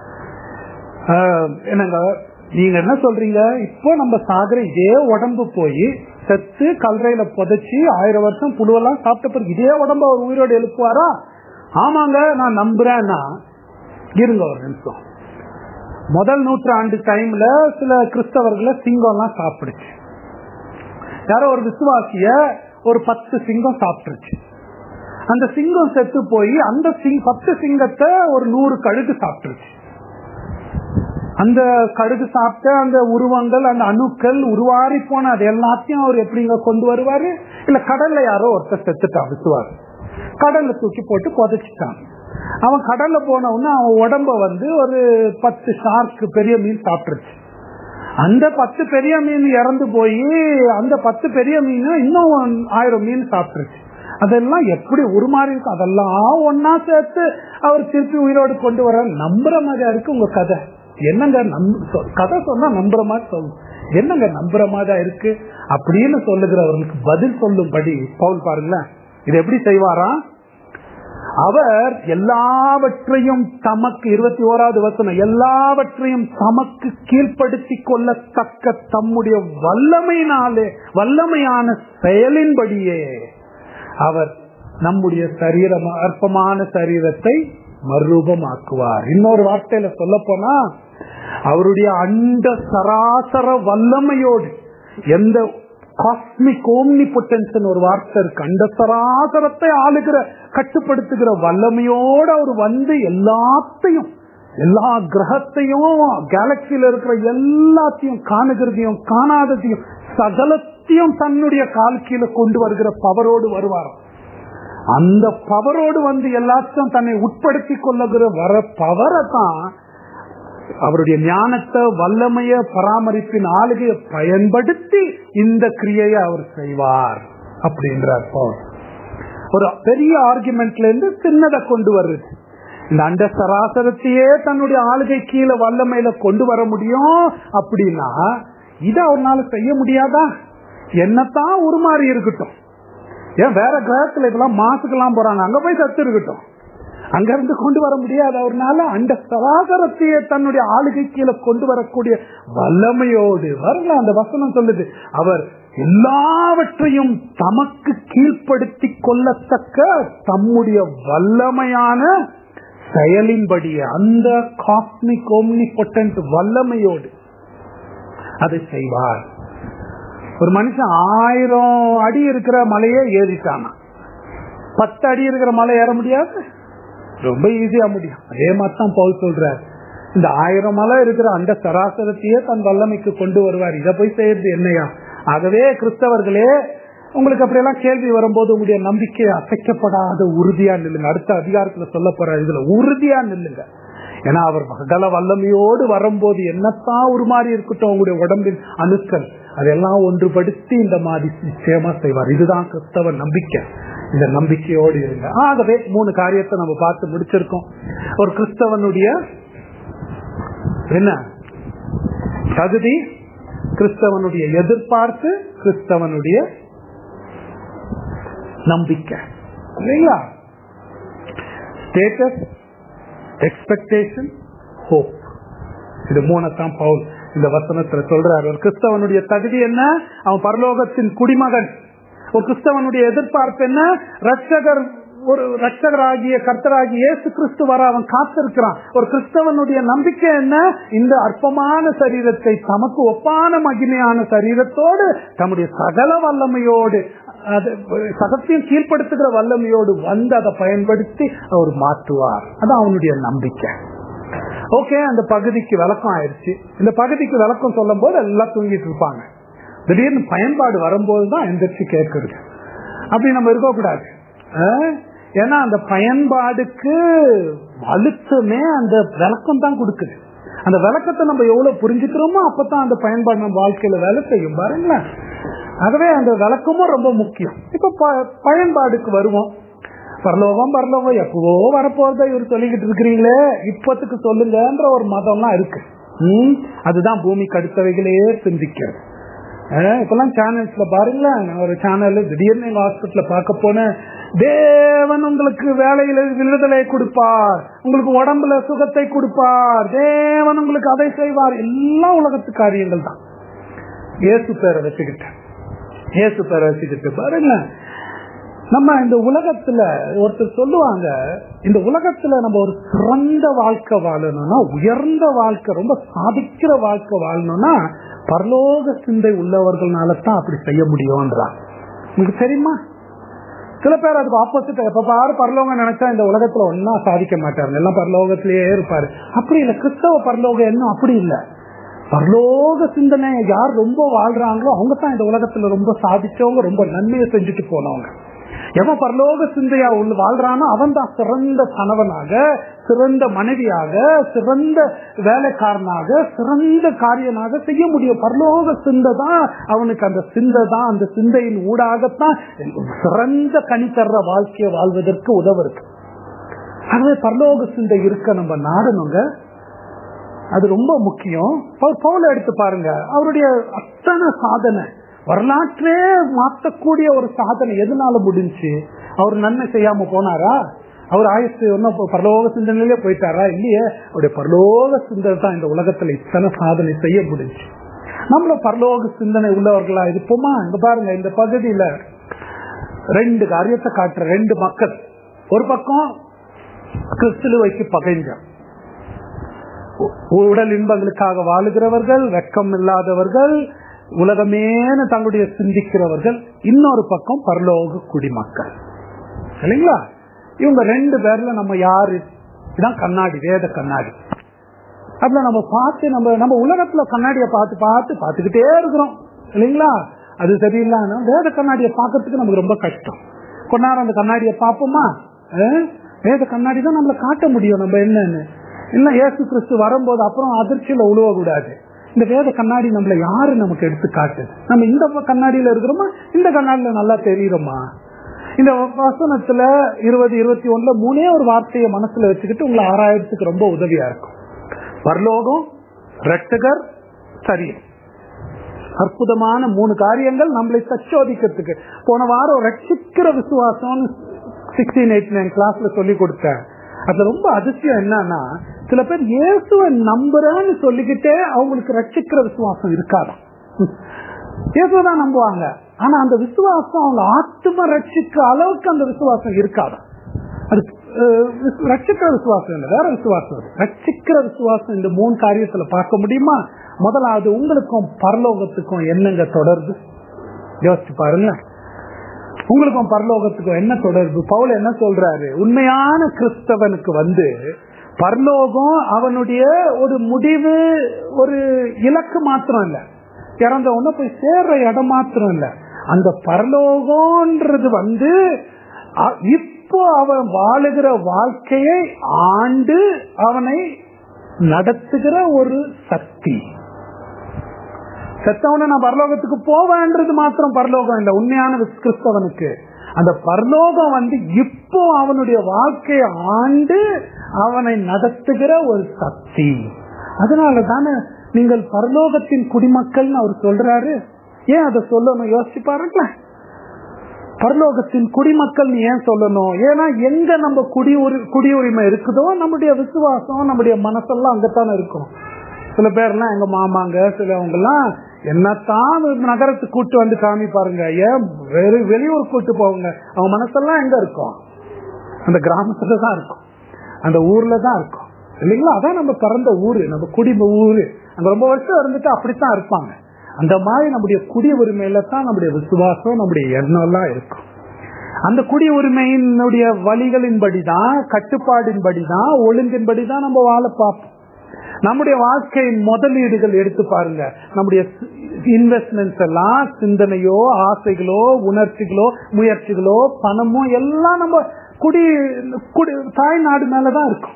ஆ, என்னங்க நீங்க என்ன சொல்றீங்க இப்போ நம்ம சாகுற இதே உடம்பு போய் செத்து கல்றையில புதைச்சி ஆயிரம் வருஷம் புழுவெல்லாம் சாப்பிட்ட பிறகு இதே உடம்பு அவர் உயிரோடு எழுப்புவாரா ஆமாங்க நான் நம்புறேன்னா இருங்க ஒரு நிமிஷம் முதல் நூற்றாண்டு டைம்ல சில கிறிஸ்தவர்களை சிங்கம் எல்லாம் சாப்பிடுச்சு யாரோ ஒரு விசுவாசிய ஒரு பத்து சிங்கம் சாப்பிட்டுருச்சு அந்த சிங்கம் செத்து போய் அந்த சிங் பத்து சிங்கத்தை ஒரு நூறு கழுகு சாப்பிட்டுருச்சு அந்த கடுகு சாப்பிட்ட அந்த உருவங்கள் அந்த அணுக்கள் உருவாரி போன அது எல்லாத்தையும் அவர் எப்படிங்க கொண்டு வருவாரு இல்ல கடல்ல யாரோ ஒருத்தர் செத்துட்டான் விசுவாரு கடல்ல தூக்கி போட்டு புதைச்சிட்டான் அவன் கடல்ல போன உடனே அவன் உடம்ப வந்து ஒரு பத்து ஷார்க் பெரிய மீன் சாப்பிட்டுருச்சு அந்த பத்து பெரிய மீன் இறந்து போய் அந்த பத்து பெரிய மீன் இன்னும் ஆயிரம் மீன் சாப்பிட்டுருச்சு அதெல்லாம் எப்படி உருமாறி இருக்கும் அதெல்லாம் ஒன்னா சேர்த்து அவர் திருப்பி உயிரோடு கொண்டு வர நம்புற மாதிரியா இருக்கு உங்க கதை என்னங்க நம்ப- சொ- கதை சொன்னா நம்புற மாதிரி சொல்லும் என்னங்க நம்புற மாதிரி இருக்கு அப்படின்னு சொல்லுகிறவர்களுக்கு பதில் சொல்லும்படி பவுல் பாருங்களேன் இது எப்படி செய்வாராம் அவர் எல்லாவற்றையும் தமக்கு இருபத்தி ஓராவது வசனம் எல்லாவற்றையும் தமக்கு கீழ்ப்படுத்தி கொள்ளத்தக்க தம்முடைய வல்லமையினாலே வல்லமையான செயலின்படியே அவர் நம்முடைய சரீரம் அற்பமான சரீரத்தை மறுரூபமாக்குவார் இன்னொரு வார்த்தையில சொல்ல போனா அவருடைய அண்ட சராசர வல்லமையோடு எந்த காஸ்மிக் ஓம்னி ஒரு வார்த்தை இருக்கு அண்ட சராசரத்தை ஆளுகிற கட்டுப்படுத்துகிற வல்லமையோடு அவர் வந்து எல்லாத்தையும் எல்லா கிரகத்தையும் கேலக்சியில இருக்கிற எல்லாத்தையும் காணுகிறதையும் காணாததையும் சகலத்தையும் தன்னுடைய கால் கீழே கொண்டு வருகிற பவரோடு வருவார் அந்த பவரோடு வந்து எல்லாத்தையும் தன்னை உட்படுத்தி கொள்ளுகிற வர பவரை தான் அவருடைய ஞானத்தை வல்லமைய பராமரிப்பின் ஆளுகையை பயன்படுத்தி இந்த கிரியையை அவர் செய்வார் அப்படின்றார் பவுல் ஒரு பெரிய ஆர்குமெண்ட்ல இருந்து சின்னதை கொண்டு வருது இந்த அண்ட சராசரத்தையே தன்னுடைய ஆளுகை கீழே வல்லமையில கொண்டு வர முடியும் அப்படின்னா இதை அவனால செய்ய முடியாதா என்னத்தான் உருமாறி இருக்கட்டும் ஏன் வேற கிரகத்துல இதெல்லாம் மாசுக்கெல்லாம் போறாங்க அங்க போய் சத்து இருக்கட்டும் அங்க இருந்து கொண்டு வர முடியாது அவர்னால அந்த சராசரத்தையே தன்னுடைய ஆளுகை கீழே கொண்டு வரக்கூடிய வல்லமையோடு வரல அந்த வசனம் சொல்லுது அவர் எல்லாவற்றையும் தமக்கு கீழ்ப்படுத்தி கொள்ளத்தக்க தம்முடைய வல்லமையான செயலின்படியே அந்த காஸ்மிக் ஓம்னி வல்லமையோடு அதை செய்வார் ஒரு மனுஷன் ஆயிரம் அடி இருக்கிற மலையே ஏறிட்டானா பத்து அடி இருக்கிற மலை ஏற முடியாது ரொம்ப ஈஸியா முடியும் அதே மாதிரி தான் பவுல் சொல்றார் இந்த ஆயிரம் மலை இருக்கிற அந்த சராசரத்தையே தன் வல்லமைக்கு கொண்டு வருவார் இதை போய் செய்யறது என்னையா ஆகவே கிறிஸ்தவர்களே உங்களுக்கு அப்படியெல்லாம் கேள்வி வரும்போது உங்களுடைய நம்பிக்கை அசைக்கப்படாத உறுதியா நில்லுங்க அடுத்த அதிகாரத்துல சொல்ல போற இதுல உறுதியா நில்லுங்க ஏன்னா அவர் மகள வல்லமையோடு வரும்போது என்னத்தான் உருமாறி இருக்கட்டும் உங்களுடைய உடம்பின் அணுக்கள் அதெல்லாம் ஒன்றுபடுத்தி இந்த மாதிரி நிச்சயமா செய்வார் இதுதான் கிறிஸ்தவ நம்பிக்கை இந்த நம்பிக்கையோடு இருங்க ஆகவே மூணு காரியத்தை நம்ம பார்த்து முடிச்சிருக்கோம் ஒரு கிறிஸ்தவனுடைய என்ன தகுதி கிறிஸ்தவனுடைய எதிர்பார்ப்பு கிறிஸ்தவனுடைய நம்பிக்கை இல்லைங்களா ஸ்டேட்டஸ் எக்ஸ்பெக்டேஷன் ஹோப் இது மூணத்தான் பவுல் இந்த வசனத்துல சொல்றாரு ஒரு கிறிஸ்தவனுடைய தகுதி என்ன அவன் பரலோகத்தின் குடிமகன் ஒரு கிறிஸ்தவனுடைய எதிர்பார்ப்பு என்ன ரட்சகர் ஒரு ரட்சகராகிய கர்த்தராகிய இயேசு கிறிஸ்து வர அவன் காத்திருக்கிறான் ஒரு கிறிஸ்தவனுடைய நம்பிக்கை என்ன இந்த அற்பமான சரீரத்தை தமக்கு ஒப்பான மகிமையான சரீரத்தோடு தம்முடைய சகல வல்லமையோடு அது சகத்தையும் கீழ்ப்படுத்துகிற வல்லமையோடு வந்து அதை பயன்படுத்தி அவர் மாற்றுவார் அதான் அவனுடைய நம்பிக்கை ஓகே அந்த பகுதிக்கு விளக்கம் ஆயிடுச்சு இந்த பகுதிக்கு விளக்கம் சொல்லும் போது எல்லாம் தூங்கிட்டு இருப்பாங்க திடீர்னு பயன்பாடு வரும்போது தான் எந்திரிச்சு கேட்கறது அப்படி நம்ம இருக்கக்கூடாது ஏன்னா அந்த பயன்பாடுக்கு அழுத்தமே அந்த விளக்கம் தான் கொடுக்குது அந்த விளக்கத்தை நம்ம எவ்வளவு புரிஞ்சுக்கிறோமோ அப்பதான் அந்த பயன்பாடு நம்ம வாழ்க்கையில வேலை செய்யும் பாருங்களேன் ஆகவே அந்த விளக்கமும் ரொம்ப முக்கியம் இப்ப பயன்பாடுக்கு வருவோம் பரலோகம் பரலோகம் எப்பவோ வரப்போறத இவர் சொல்லிக்கிட்டு இருக்கிறீங்களே இப்பத்துக்கு சொல்லுங்கன்ற ஒரு மதம்லாம் இருக்கு உம் அதுதான் பூமிக்கு அடுத்தவைகளே சிந்திக்கிறது இப்பெல்லாம் சேனல்ஸ்ல பாருங்களேன் ஒரு சேனல் திடீர்னு எங்க ஹாஸ்பிட்டல பார்க்க போனேன் தேவன் உங்களுக்கு வேலையில விடுதலை கொடுப்பார் உங்களுக்கு உடம்புல சுகத்தை கொடுப்பார் தேவன் உங்களுக்கு அதை செய்வார் எல்லா உலகத்து காரியங்கள் தான் இயேசு பேரை வச்சுக்கிட்டேன் இயேசு பேரை வச்சுக்கிட்டு பாருங்க நம்ம இந்த உலகத்துல ஒருத்தர் சொல்லுவாங்க இந்த உலகத்துல நம்ம ஒரு சிறந்த வாழ்க்கை வாழணும்னா உயர்ந்த வாழ்க்கை ரொம்ப சாதிக்கிற வாழ்க்கை வாழணும்னா பரலோக சிந்தை உள்ளவர்களால தான் அப்படி செய்ய முடியும்ன்றாங்க உங்களுக்கு தெரியுமா சில பேர் அதுக்கு ஆப்போசிட் எப்ப பாரு பரலோகம் நினைச்சா இந்த உலகத்துல ஒன்னா சாதிக்க மாட்டாரு எல்லாம் பரலோகத்திலேயே இருப்பாரு அப்படி இல்ல கிறிஸ்தவ பரலோகம் என்ன அப்படி இல்ல பரலோக சிந்தனை யார் ரொம்ப வாழ்றாங்களோ அவங்க தான் இந்த உலகத்துல ரொம்ப சாதிச்சவங்க ரொம்ப நன்மையை செஞ்சுட்டு போனவங்க எவன் பரலோக சிந்தையா உள்ள வாழ்றானோ அவன் தான் சிறந்த கணவனாக சிறந்த மனைவியாக சிறந்த வேலைக்காரனாக சிறந்த காரியனாக செய்ய முடியும் பரலோக சிந்தை தான் அவனுக்கு அந்த சிந்தை தான் அந்த சிந்தையின் ஊடாகத்தான் சிறந்த கனி தர்ற வாழ்க்கையை வாழ்வதற்கு உதவுறது ஆகவே பரலோக சிந்தை இருக்க நம்ம நாடணுங்க அது ரொம்ப முக்கியம் பவுல எடுத்து பாருங்க அவருடைய அத்தனை சாதனை வரலாற்றே மாற்றக்கூடிய ஒரு சாதனை எதனால முடிஞ்சு அவர் நன்மை செய்யாம போனாரா அவர் ஆயுசு ஒன்னும் பரலோக சிந்தனையிலே போயிட்டாரா இல்லையே அவருடைய பரலோக சிந்தனை தான் இந்த உலகத்துல இத்தனை சாதனை செய்ய முடிஞ்சு நம்மள பரலோக சிந்தனை உள்ளவர்களா இருப்போமா இந்த பாருங்க இந்த பகுதியில ரெண்டு காரியத்தை காட்டுற ரெண்டு மக்கள் ஒரு பக்கம் கிறிஸ்துலுவைக்கு பகைஞ்ச உடல் இன்பங்களுக்காக வாழுகிறவர்கள் வெக்கம் இல்லாதவர்கள் உலகமேனு தங்களுடைய சிந்திக்கிறவர்கள் இன்னொரு பக்கம் பரலோக குடிமக்கள் இல்லைங்களா இவங்க ரெண்டு பேர்ல நம்ம யாரு இதான் கண்ணாடி வேத கண்ணாடி அதுல நம்ம பார்த்து நம்ம நம்ம உலகத்துல கண்ணாடிய பார்த்து பார்த்து பார்த்துக்கிட்டே இருக்கிறோம் இல்லைங்களா அது சரியில்லாம வேத கண்ணாடியை பார்க்கறதுக்கு நமக்கு ரொம்ப கஷ்டம் கொஞ்ச நேரம் அந்த கண்ணாடியை பார்ப்போமா வேத கண்ணாடி தான் நம்மளை காட்ட முடியும் நம்ம என்னன்னு இல்ல ஏசு கிறிஸ்து வரும்போது அப்புறம் அதிர்ச்சியில உழுவ கூடாது இந்த வேத கண்ணாடி நம்மள யாரு நமக்கு எடுத்து காட்டுது நம்ம இந்த கண்ணாடியில இருக்கிறோமா இந்த கண்ணாடியில நல்லா தெரியுறோமா இந்த வசனத்துல இருபது இருபத்தி ஒண்ணுல மூணே ஒரு வார்த்தையை மனசுல வச்சுக்கிட்டு உங்களை ஆராயறதுக்கு ரொம்ப உதவியா இருக்கும் பரலோகம் ரட்சகர் சரீரம் அற்புதமான மூணு காரியங்கள் நம்மளை சச்சோதிக்கிறதுக்கு போன வாரம் ரட்சிக்கிற விசுவாசம் சிக்ஸ்டீன் எயிட் நைன் கிளாஸ்ல சொல்லி கொடுத்தேன் அதுல ரொம்ப அதிசயம் என்னன்னா சில பேர் இயேசுவை நம்புறேன்னு சொல்லிக்கிட்டே அவங்களுக்கு ரட்சிக்கிற விசுவாசம் இருக்காதான் இயேசுதான் நம்புவாங்க ஆனா அந்த விசுவாசம் அவங்க ஆத்ம ரட்சிக்க அளவுக்கு அந்த விசுவாசம் இருக்காதான் அது அஹ், விசு- ரட்சிக்கிற விசுவாசம் இல்லை வேற விசுவாசம் அது. ரட்சிக்கிற விசுவாசம் இந்த மூணு காரியத்துல பார்க்க முடியுமா முதலாவது உங்களுக்கும் பரலோகத்துக்கும் என்னங்க தொடர்பு யோசிச்சு பாருங்க உங்களுக்கும் பரலோகத்துக்கும் என்ன தொடர்பு பவுல் என்ன சொல்றாரு உண்மையான கிறிஸ்தவனுக்கு வந்து பரலோகம் அவனுடைய ஒரு முடிவு ஒரு இலக்கு மாத்திரம் இல்ல இறந்த உடனே போய் சேர்ற இடம் மாத்திரம் இல்ல அந்த பரலோகம்ன்றது வந்து அ- இப்போ அவன் வாழுகிற வாழ்க்கையை ஆண்டு அவனை நடத்துகிற ஒரு சக்தி செத்தவன நான் பரலோகத்துக்கு போவேன்றது மாத்திரம் பரலோகம் இல்ல உண்மையான விஸ்- கிறிஸ்தவனுக்கு அந்த பரலோகம் வந்து இப்போ அவனுடைய வாழ்க்கையை ஆண்டு அவனை நடத்துகிற ஒரு சக்தி அதனால தானே நீங்கள் பரலோகத்தின் குடிமக்கள்னு அவர் சொல்றாரு ஏன் அதை சொல்லணும் யோசிச்சு பாருங்களேன் பரலோகத்தின் குடிமக்கள் ஏன் சொல்லணும் ஏன்னா எங்க நம்ம குடியுரி குடியுரிமை இருக்குதோ நம்முடைய விசுவாசம் நம்முடைய மனசெல்லாம் அங்கத்தானே இருக்கும் சில பேர்லாம் எங்க மாமாங்க சிலவங்க எல்லாம் என்னத்தான் நகரத்துக்கு கூட்டு வந்து காமி பாருங்க ஏன் வெறு வெளியூர் கூட்டு போவாங்க அவங்க மனசெல்லாம் எங்க இருக்கும் அந்த கிராமத்துல தான் இருக்கும் அந்த ஊர்ல தான் இருக்கும் இல்லைங்களா அதான் நம்ம பிறந்த ஊரு நம்ம குடிம ஊரு அங்க ரொம்ப வருஷம் இருந்துட்டு அப்படித்தான் இருப்பாங்க அந்த மாதிரி நம்முடைய குடி உரிமையில தான் நம்முடைய விசுவாசம் நம்முடைய எண்ணம் எல்லாம் இருக்கும் அந்த குடி உரிமையினுடைய வழிகளின்படிதான் கட்டுப்பாடின்படிதான் ஒழுங்கின்படிதான் நம்ம வாழ பார்ப்போம் நம்முடைய வாழ்க்கையின் முதலீடுகள் எடுத்து பாருங்க நம்முடைய இன்வெஸ்ட்மெண்ட்ஸ் எல்லாம் சிந்தனையோ ஆசைகளோ உணர்ச்சிகளோ முயற்சிகளோ பணமோ எல்லாம் நம்ம குடி குடி தாய்நாடு மேலதான் இருக்கும்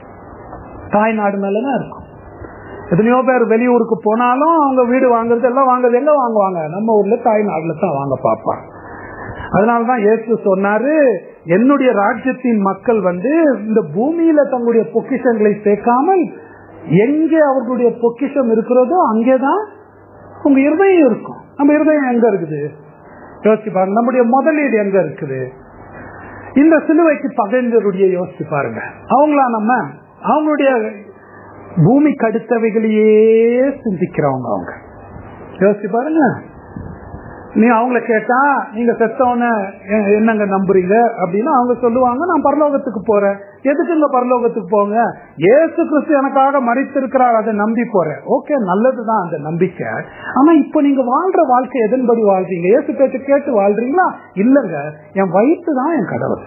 தாய்நாடு மேலதான் இருக்கும் எத்தனையோ பேர் வெளியூருக்கு போனாலும் அவங்க வீடு வாங்குறது எல்லாம் வாங்குறது எங்க வாங்குவாங்க நம்ம ஊர்ல தாய்நாடுல தான் வாங்க பார்ப்பாங்க அதனாலதான் இயேசு சொன்னாரு என்னுடைய ராஜ்யத்தின் மக்கள் வந்து இந்த பூமியில தங்களுடைய பொக்கிஷங்களை சேர்க்காமல் எங்கே அவர்களுடைய பொக்கிஷம் இருக்கிறதோ அங்கேதான் உங்க இருதயம் இருக்கும் நம்ம இருதயம் எங்க இருக்குது யோசிச்சு பாருங்க நம்முடைய முதலீடு எங்க இருக்குது இந்த சிலுவைக்கு பகைஞருடைய யோசிச்சு பாருங்க அவங்களா நம்ம அவங்களுடைய பூமிக்கு அடுத்தவைகளையே சிந்திக்கிறவங்க அவங்க யோசிச்சு பாருங்க நீ அவங்கள கேட்டா நீங்க செத்தவன எ- என்னங்க நம்புறீங்க அப்படின்னு அவங்க சொல்லுவாங்க நான் பரலோகத்துக்கு போறேன் எதுக்குங்க பரலோகத்துக்கு போங்க ஏசு கிறிஸ்து எனக்காக மறித்திருக்கிறார் அதை நம்பி போறேன் ஓகே நல்லதுதான் அந்த நம்பிக்கை ஆனா இப்ப நீங்க வாழ்ற வாழ்க்கை எதன்படி வாழ்றீங்க ஏசு பேச்சு கேட்டு வாழ்றீங்களா இல்லங்க என் வயிற்று தான் என் கடவுள்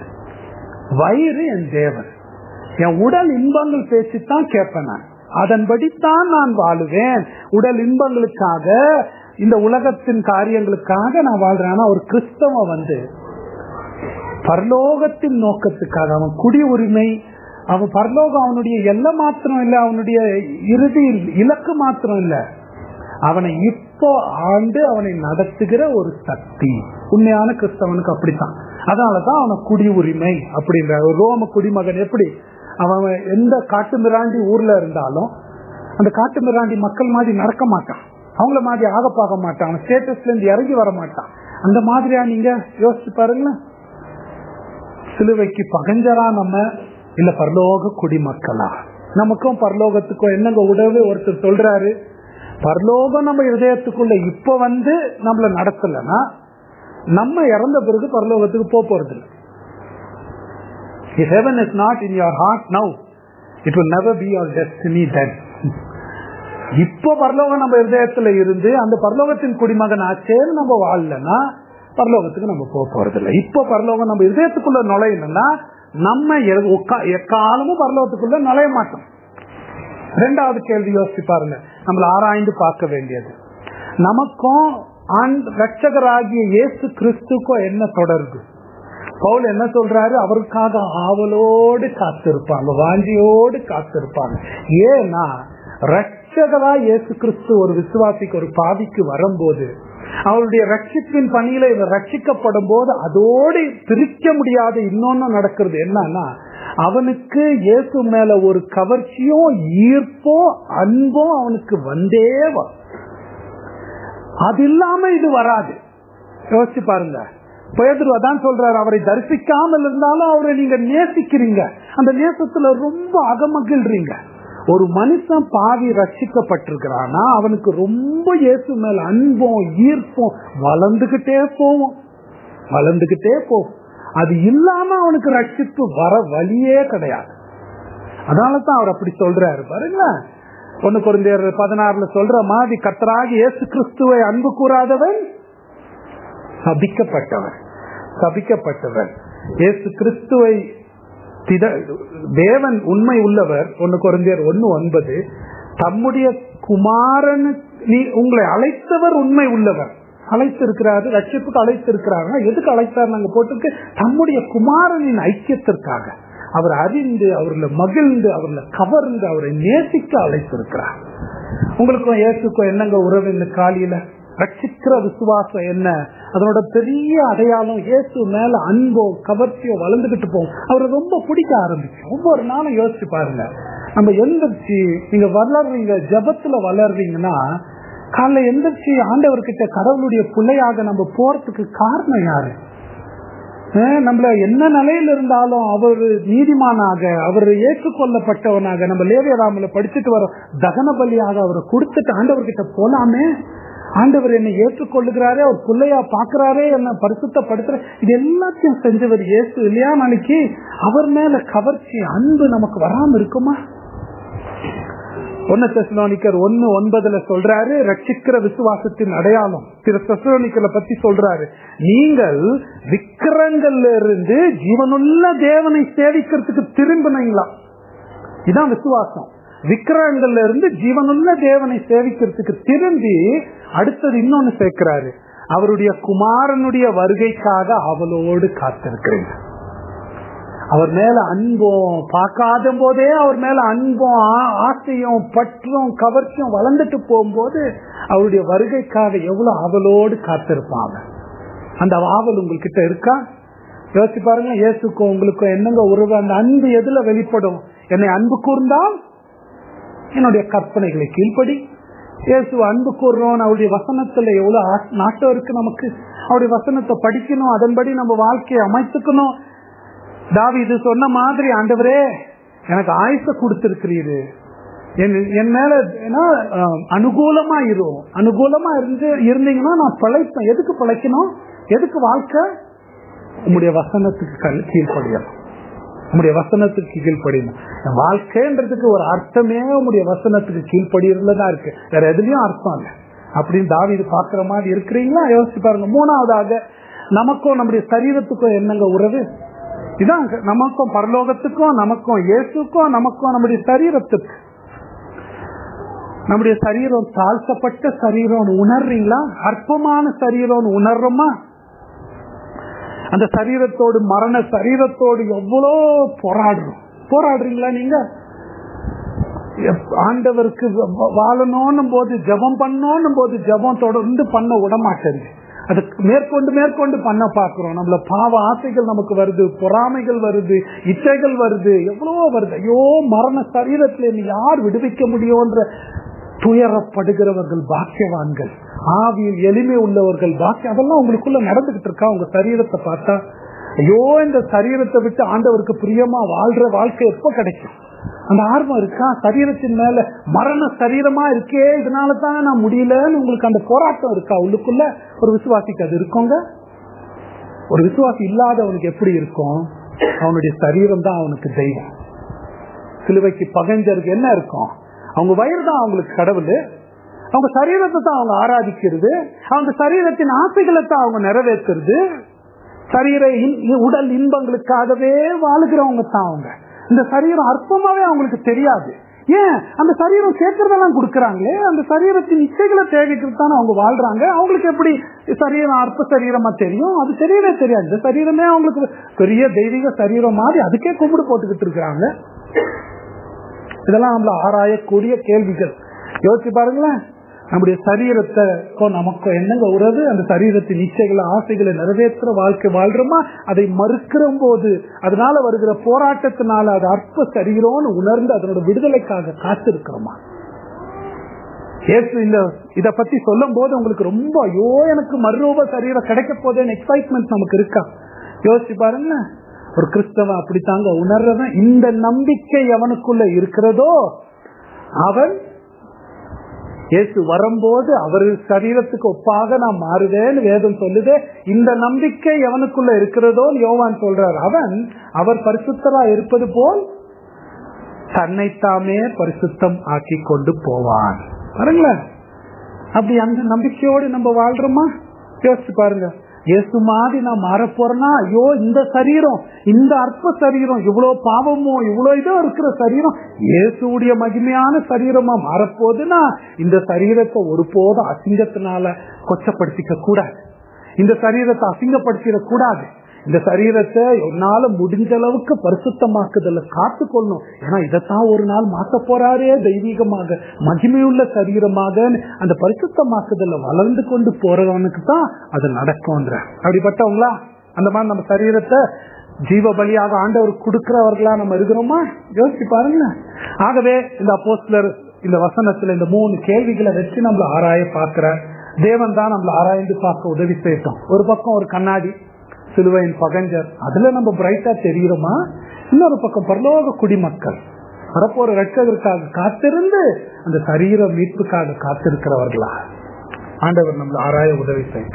வயிறு என் தேவன் என் உடல் இன்பங்கள் பேச்சு தான் கேட்பேன் நான் அதன்படித்தான் நான் வாழுவேன் உடல் இன்பங்களுக்காக இந்த உலகத்தின் காரியங்களுக்காக நான் வாழ்றேன் ஆனா ஒரு கிறிஸ்தவ வந்து பரலோகத்தின் நோக்கத்துக்காக அவன் குடி உரிமை அவன் பரலோகம் அவனுடைய எல்லை மாத்திரம் இல்ல அவனுடைய இறுதி இலக்கு மாத்திரம் இல்ல அவனை இப்போ ஆண்டு அவனை நடத்துகிற ஒரு சக்தி உண்மையான கிறிஸ்தவனுக்கு அப்படித்தான் அதனாலதான் அவனை குடி உரிமை அப்படின்ற ஒரு ரோம குடிமகன் எப்படி அவன் எந்த காட்டு மிராண்டி ஊர்ல இருந்தாலும் அந்த காட்டு மிராண்டி மக்கள் மாதிரி நடக்க மாட்டான் அவங்கள மாதிரி ஆக பார்க்க மாட்டான் அவன் ஸ்டேட்டஸ்ல இருந்து இறங்கி வர மாட்டான் அந்த மாதிரியா நீங்க யோசிச்சு பாருங்களேன் சிலுவைக்கு பகஞ்சரா நம்ம இல்ல பரலோக குடிமக்களா நமக்கும் பரலோகத்துக்கும் என்னங்க உடவு ஒருத்தர் சொல்றாரு பரலோகம் நம்ம இதயத்துக்குள்ள இப்ப வந்து நம்மள நடத்தலன்னா நம்ம இறந்த பிறகு பரலோகத்துக்கு போக போறது இல்லை If heaven is not in your heart now, it will never be your destiny then. இப்போ பரலோகம் நம்ம இதயத்துல இருந்து அந்த பரலோகத்தின் குடிமகன் ஆச்சேன்னு நம்ம வாழலன்னா பரலோகத்துக்கு நம்ம போக போறது இல்லை இப்போ பரலோகம் நம்ம இதயத்துக்குள்ள நுழையணும்னா நம்ம எ- உக்கா- எக்காலமும் பரலோகத்துக்குள்ள நுழைய மாட்டோம் ரெண்டாவது கேள்வி யோசிச்சு பாருங்க நம்மள ஆராய்ந்து பார்க்க வேண்டியது நமக்கும் ஆண்டு ரட்சகராகிய இயேசு கிறிஸ்துக்கும் என்ன தொடர்பு பவுல் என்ன சொல்றாரு அவருக்காக ஆவலோடு காத்திருப்பாங்க வாஞ்சியோடு காத்திருப்பாங்க ஏன்னா ரட்சகரா இயேசு கிறிஸ்து ஒரு விசுவாசிக்கு ஒரு பாவிக்கு வரும்போது அவருடைய ரட்சிப்பின் பணியில இவர் ரட்சிக்கப்படும் போது அதோடு பிரிக்க முடியாத இன்னொன்னு நடக்கிறது என்னன்னா அவனுக்கு இயேசு மேல ஒரு கவர்ச்சியும் ஈர்ப்போ அன்பும் அவனுக்கு வந்தே வரும் அது இல்லாம இது வராது யோசிச்சு பாருங்க பேதுரு அதான் சொல்றாரு அவரை தரிசிக்காமல் இருந்தாலும் அவரை நீங்க நேசிக்கிறீங்க அந்த நேசத்துல ரொம்ப அகமகிழ்றீங்க ஒரு மனுஷன் பாவி ரட்சிக்கப்பட்டிருக்கிறானா அவனுக்கு ரொம்ப இயேசு மேல அன்பும் ஈர்ப்பும் வளர்ந்துகிட்டே போவோம் வளர்ந்துகிட்டே போகும் அது இல்லாம அவனுக்கு ரட்சிப்பு வர வழியே கிடையாது அதனால தான் அவர் அப்படி சொல்றாரு பாருங்களேன் ஒண்ணு குழந்தையர் பதினாறுல சொல்ற மாதிரி கத்தராகி இயேசு கிறிஸ்துவை அன்பு கூறாதவன் சபிக்கப்பட்டவன் சபிக்கப்பட்டவன் இயேசு கிறிஸ்துவை திட- தேவன் உண்மை உள்ளவர் ஒன்னு குறைந்தர் ஒன்னு ஒன்பது தம்முடைய குமாரன் நீ உங்களை அழைத்தவர் உண்மை உள்ளவர் அழைத்திருக்கிறாரு ரட்சிப்புக்கு அழைத்திருக்கிறாங்க எதுக்கு அழைத்தார் நாங்க போட்டிருக்கு தம்முடைய குமாரனின் ஐக்கியத்திற்காக அவர் அறிந்து அவர்ல மகிழ்ந்து அவர்ல கவர்ந்து அவரை நேசிக்க அழைத்திருக்கிறார் உங்களுக்கும் இயேசுக்கும் என்னங்க உறவு இந்த காலையில ரட்சிக்கிற விசுவாசம் என்ன அதனோட பெரிய அடையாளம் இயேசு மேல அன்போ கவர்ச்சியோ வளர்ந்துகிட்டு போகும் அவரை ரொம்ப பிடிக்க ஆரம்பிக்கும் ஒவ்வொரு நாளும் யோசிச்சு பாருங்க நம்ம எந்திரிச்சு நீங்க வளர்றீங்க ஜபத்துல வளர்றீங்கன்னா காலைல எந்திரிச்சு ஆண்டவர்கிட்ட கடவுளுடைய பிள்ளையாக நம்ம போறதுக்கு காரணம் யாரு அஹ் நம்மள என்ன நிலையில இருந்தாலும் அவர் நீதிமானாக அவர் ஏற்றுக்கொள்ளப்பட்டவனாக நம்ம லேவியராமல படிச்சுட்டு வரோம் தகன பலியாக அவரை கொடுத்துட்டு ஆண்டவர்கிட்ட போலாமே ஆண்டவர் என்னை ஏற்றுக்கொள்ளுகிறாரே அவர் பிள்ளையா பாக்குறாரே என்ன பரிசுத்தப்படுத்துற இது எல்லாத்தையும் செஞ்சவர் இயேசு இல்லையா நாளைக்கு அவர் மேல கவர்ச்சி அன்பு நமக்கு வராம இருக்குமா ஒன்னு தெசலோனிக்கர் ஒன்னு ஒன்பதுல சொல்றாரு ரட்சிக்கிற விசுவாசத்தின் அடையாளம் திரு தெசலோனிக்கரை பத்தி சொல்றாரு நீங்கள் விக்கிரங்கள்ல இருந்து ஜீவனுள்ள தேவனை சேவிக்கிறதுக்கு திரும்பினீங்களா இதான் விசுவாசம் விக்கிரகங்கள்ல இருந்து ஜீவனுள்ள தேவனை சேவிக்கிறதுக்கு திரும்பி அடுத்தது இன்னொன்னு சேர்க்கிறாரு அவருடைய குமாரனுடைய வருகைக்காக அவளோடு காத்திருக்கிறீங்க அவர் மேல அன்பும் பார்க்காத போதே அவர் மேல அன்பும் ஆ- ஆசையும் பற்றும் கவர்ச்சியும் வளர்ந்துட்டு போகும்போது அவருடைய வருகைக்காக எவ்வளவு அவளோடு காத்திருப்பாங்க அந்த ஆவல் உங்ககிட்ட இருக்கா யோசிச்சு பாருங்க இயேசுக்கும் உங்களுக்கும் என்னங்க உறவு அந்த அன்பு எதுல வெளிப்படும் என்னை அன்பு கூர்ந்தால் என்னுடைய கற்பனைகளை கீழ்ப்படி இயேசு அன்பு கூறுறோம் அவருடைய வசனத்துல எவ்வளவு ஆ- நாட்டம் இருக்கு நமக்கு அவருடைய வசனத்தை படிக்கணும் அதன்படி நம்ம வாழ்க்கையை அமைத்துக்கணும் தாவீது சொன்ன மாதிரி ஆண்டவரே எனக்கு ஆயுச கொடுத்திருக்கிறீரு என் என் மேல ஏன்னா, அஹ், அனுகூலமா இரும் அனுகூலமா இருந்து இருந்தீங்கன்னா நான் பிழைப்பேன் எதுக்கு பிழைக்கணும் எதுக்கு வாழ்க்கை உங்களுடைய வசனத்துக்கு கல் கீழ்ப்படியணும் உங்களுடைய வசனத்துக்கு கீழ்ப்படியணும் என் வாழ்க்கைன்றதுக்கு ஒரு அர்த்தமே உங்களுடைய வசனத்துக்கு கீழ்ப்படியறதுல தான் இருக்கு வேற எதுலயும் அர்த்தம் இல்லை அப்படின்னு தாவீது பாக்குற மாதிரி இருக்கிறீங்களா யோசிச்சு பாருங்க மூணாவதாக நமக்கும் நம்முடைய சரீரத்துக்கும் என்னங்க உறவு இதான் நமக்கும் பரலோகத்துக்கும் நமக்கும் இயேசுக்கும் நமக்கும் நம்முடைய சரீரத்துக்கு நம்முடைய சரீரம் தாழ்த்தப்பட்ட சரீரம் உணர்றீங்களா அற்பமான சரீரம் உணர்றோமா அந்த சரீரத்தோடு மரண சரீரத்தோடு எவ்வளோ போராடுறோம் போராடுறீங்களா நீங்க எப்- ஆண்டவருக்கு வ- வாழணும்னும் போது ஜெபம் பண்ணணும் போது ஜெபம் தொடர்ந்து பண்ண விடமாட்டேங்குது அது மேற்கொண்டு மேற்கொண்டு பண்ண பாக்குறோம் நம்மள பாவ ஆசைகள் நமக்கு வருது பொறாமைகள் வருது இச்சைகள் வருது எவ்வளவோ வருது ஐயோ மரண சரீரத்துல இனி யார் விடுவிக்க முடியும்ன்ற துயரப்படுகிறவர்கள் பாக்கியவான்கள் ஆவியில் எளிமை உள்ளவர்கள் பாக்கியம் அதெல்லாம் உங்களுக்குள்ள நடந்துகிட்டு இருக்கா உங்க சரீரத்தை பார்த்தா ஐயோ இந்த சரீரத்தை விட்டு ஆண்டவருக்கு பிரியமா வாழ்ற வாழ்க்கை எப்ப கிடைக்கும் அந்த ஆர்வம் இருக்கா சரீரத்தின் மேல மரண சரீரமா இருக்கே இதனால தான் நான் முடியலன்னு உங்களுக்கு அந்த போராட்டம் இருக்கா உள்ளுக்குள்ள ஒரு விசுவாசிக்கு அது இருக்குங்க ஒரு விசுவாசி இல்லாதவனுக்கு எப்படி இருக்கும் அவனுடைய சரீரம் தான் அவனுக்கு தெய்வம் சிலுவைக்கு பகஞ்சருக்கு என்ன இருக்கும் அவங்க வயிறு தான் அவங்களுக்கு கடவுள் அவங்க சரீரத்தை தான் அவங்க ஆராதிக்கிறது அவங்க சரீரத்தின் ஆசைகளை தான் அவங்க நிறைவேற்றுறது சரீர இன்- உடல் இன்பங்களுக்காகவே வாழுகிறவங்க தான் அவங்க இந்த சரீரம் அற்பமாவே அவங்களுக்கு தெரியாது ஏன் அந்த சரீரம் சேர்க்கறதெல்லாம் கொடுக்கறாங்களே அந்த சரீரத்தின் இச்சைகளை தேவைக்கிறது தானே அவங்க வாழ்றாங்க அவங்களுக்கு எப்படி சரீரம் அற்ப சரீரமா தெரியும் அது தெரியவே தெரியாது இந்த சரீரமே அவங்களுக்கு பெரிய தெய்வீக சரீரம் மாதிரி அதுக்கே கும்பிடு போட்டுக்கிட்டு இருக்கிறாங்க இதெல்லாம் நம்மள ஆராயக்கூடிய கேள்விகள் யோசிச்சு பாருங்களேன் நம்முடைய சரீரத்தைக்கும் நமக்கும் என்னங்க உறவு அந்த சரீரத்தின் இச்சைகளை ஆசைகளை நிறைவேற்றுற வாழ்க்கை வாழ்றோமா அதை மறுக்கிற போது அதனால வருகிற போராட்டத்தினால அது அற்ப சரீரம்னு உணர்ந்து அதனோட விடுதலைக்காக காத்திருக்கிறோமா இயேசு இந்த இத பத்தி சொல்லும் போது உங்களுக்கு ரொம்ப ஐயோ எனக்கு மறுரூப சரீரம் கிடைக்க போதேன்னு எக்ஸைட்மெண்ட் நமக்கு இருக்கா யோசிச்சு பாருங்க ஒரு கிறிஸ்தவன் அப்படித்தாங்க உணர்றவன் இந்த நம்பிக்கை அவனுக்குள்ள இருக்கிறதோ அவன் இயேசு வரும்போது அவர் சரீரத்துக்கு ஒப்பாக நான் மாறுவேன்னு வேதம் சொல்லுதே இந்த நம்பிக்கை எவனுக்குள்ள இருக்கிறதோ யோவான் சொல்றார் அவன் அவர் பரிசுத்தரா இருப்பது போல் தன்னைத்தாமே பரிசுத்தம் ஆக்கி கொண்டு போவான் பாருங்களேன் அப்படி அந்த நம்பிக்கையோடு நம்ம வாழ்றோமா யோசிச்சு பாருங்க இயேசு மாதிரி நான் மாற போறேன்னா ஐயோ இந்த சரீரம் இந்த அற்ப சரீரம் இவ்வளவு பாவமோ இவ்வளவு இதோ இருக்கிற சரீரம் இயேசுடைய மகிமையான சரீரமா மாறப்போகுதுன்னா இந்த சரீரத்தை ஒருபோதும் அசிங்கத்தினால கொச்சப்படுத்திக்க கூடாது இந்த சரீரத்தை அசிங்கப்படுத்திட கூடாது இந்த சரீரத்தை என்னால முடிஞ்ச அளவுக்கு பரிசுத்தமாக்குதல காத்துக்கொள்ளணும் ஏன்னா இதைத்தான் ஒரு நாள் மாத்த போறாரே தெய்வீகமாக மகிமையுள்ள சரீரமாக அந்த பரிசுத்தமாக்குதல வளர்ந்து கொண்டு போறவனுக்கு தான் அது நடக்கும்ன்ற அப்படிப்பட்டவங்களா அந்த மாதிரி நம்ம சரீரத்தை ஜீவ பலியாக ஆண்டவர் கொடுக்கிறவர்களா நம்ம இருக்கிறோமா யோசிச்சு பாருங்க ஆகவே இந்த அப்போஸ்லர் இந்த வசனத்துல இந்த மூணு கேள்விகளை வச்சு நம்மள ஆராய பார்க்கிற தேவன் தான் நம்மள ஆராய்ந்து பார்க்க உதவி செய்யட்டும் ஒரு பக்கம் ஒரு கண்ணாடி சிலுவையின் பகஞ்சர் அதுல நம்ம பிரைட்டா தெரியுறோமா இன்னொரு பக்கம் பரலோக குடிமக்கள் வரப்போற ரட்சகருக்காக காத்திருந்து அந்த சரீர மீட்புக்காக காத்திருக்கிறவர்களா ஆண்டவர் நம்மள ஆராய உதவி செய்யும்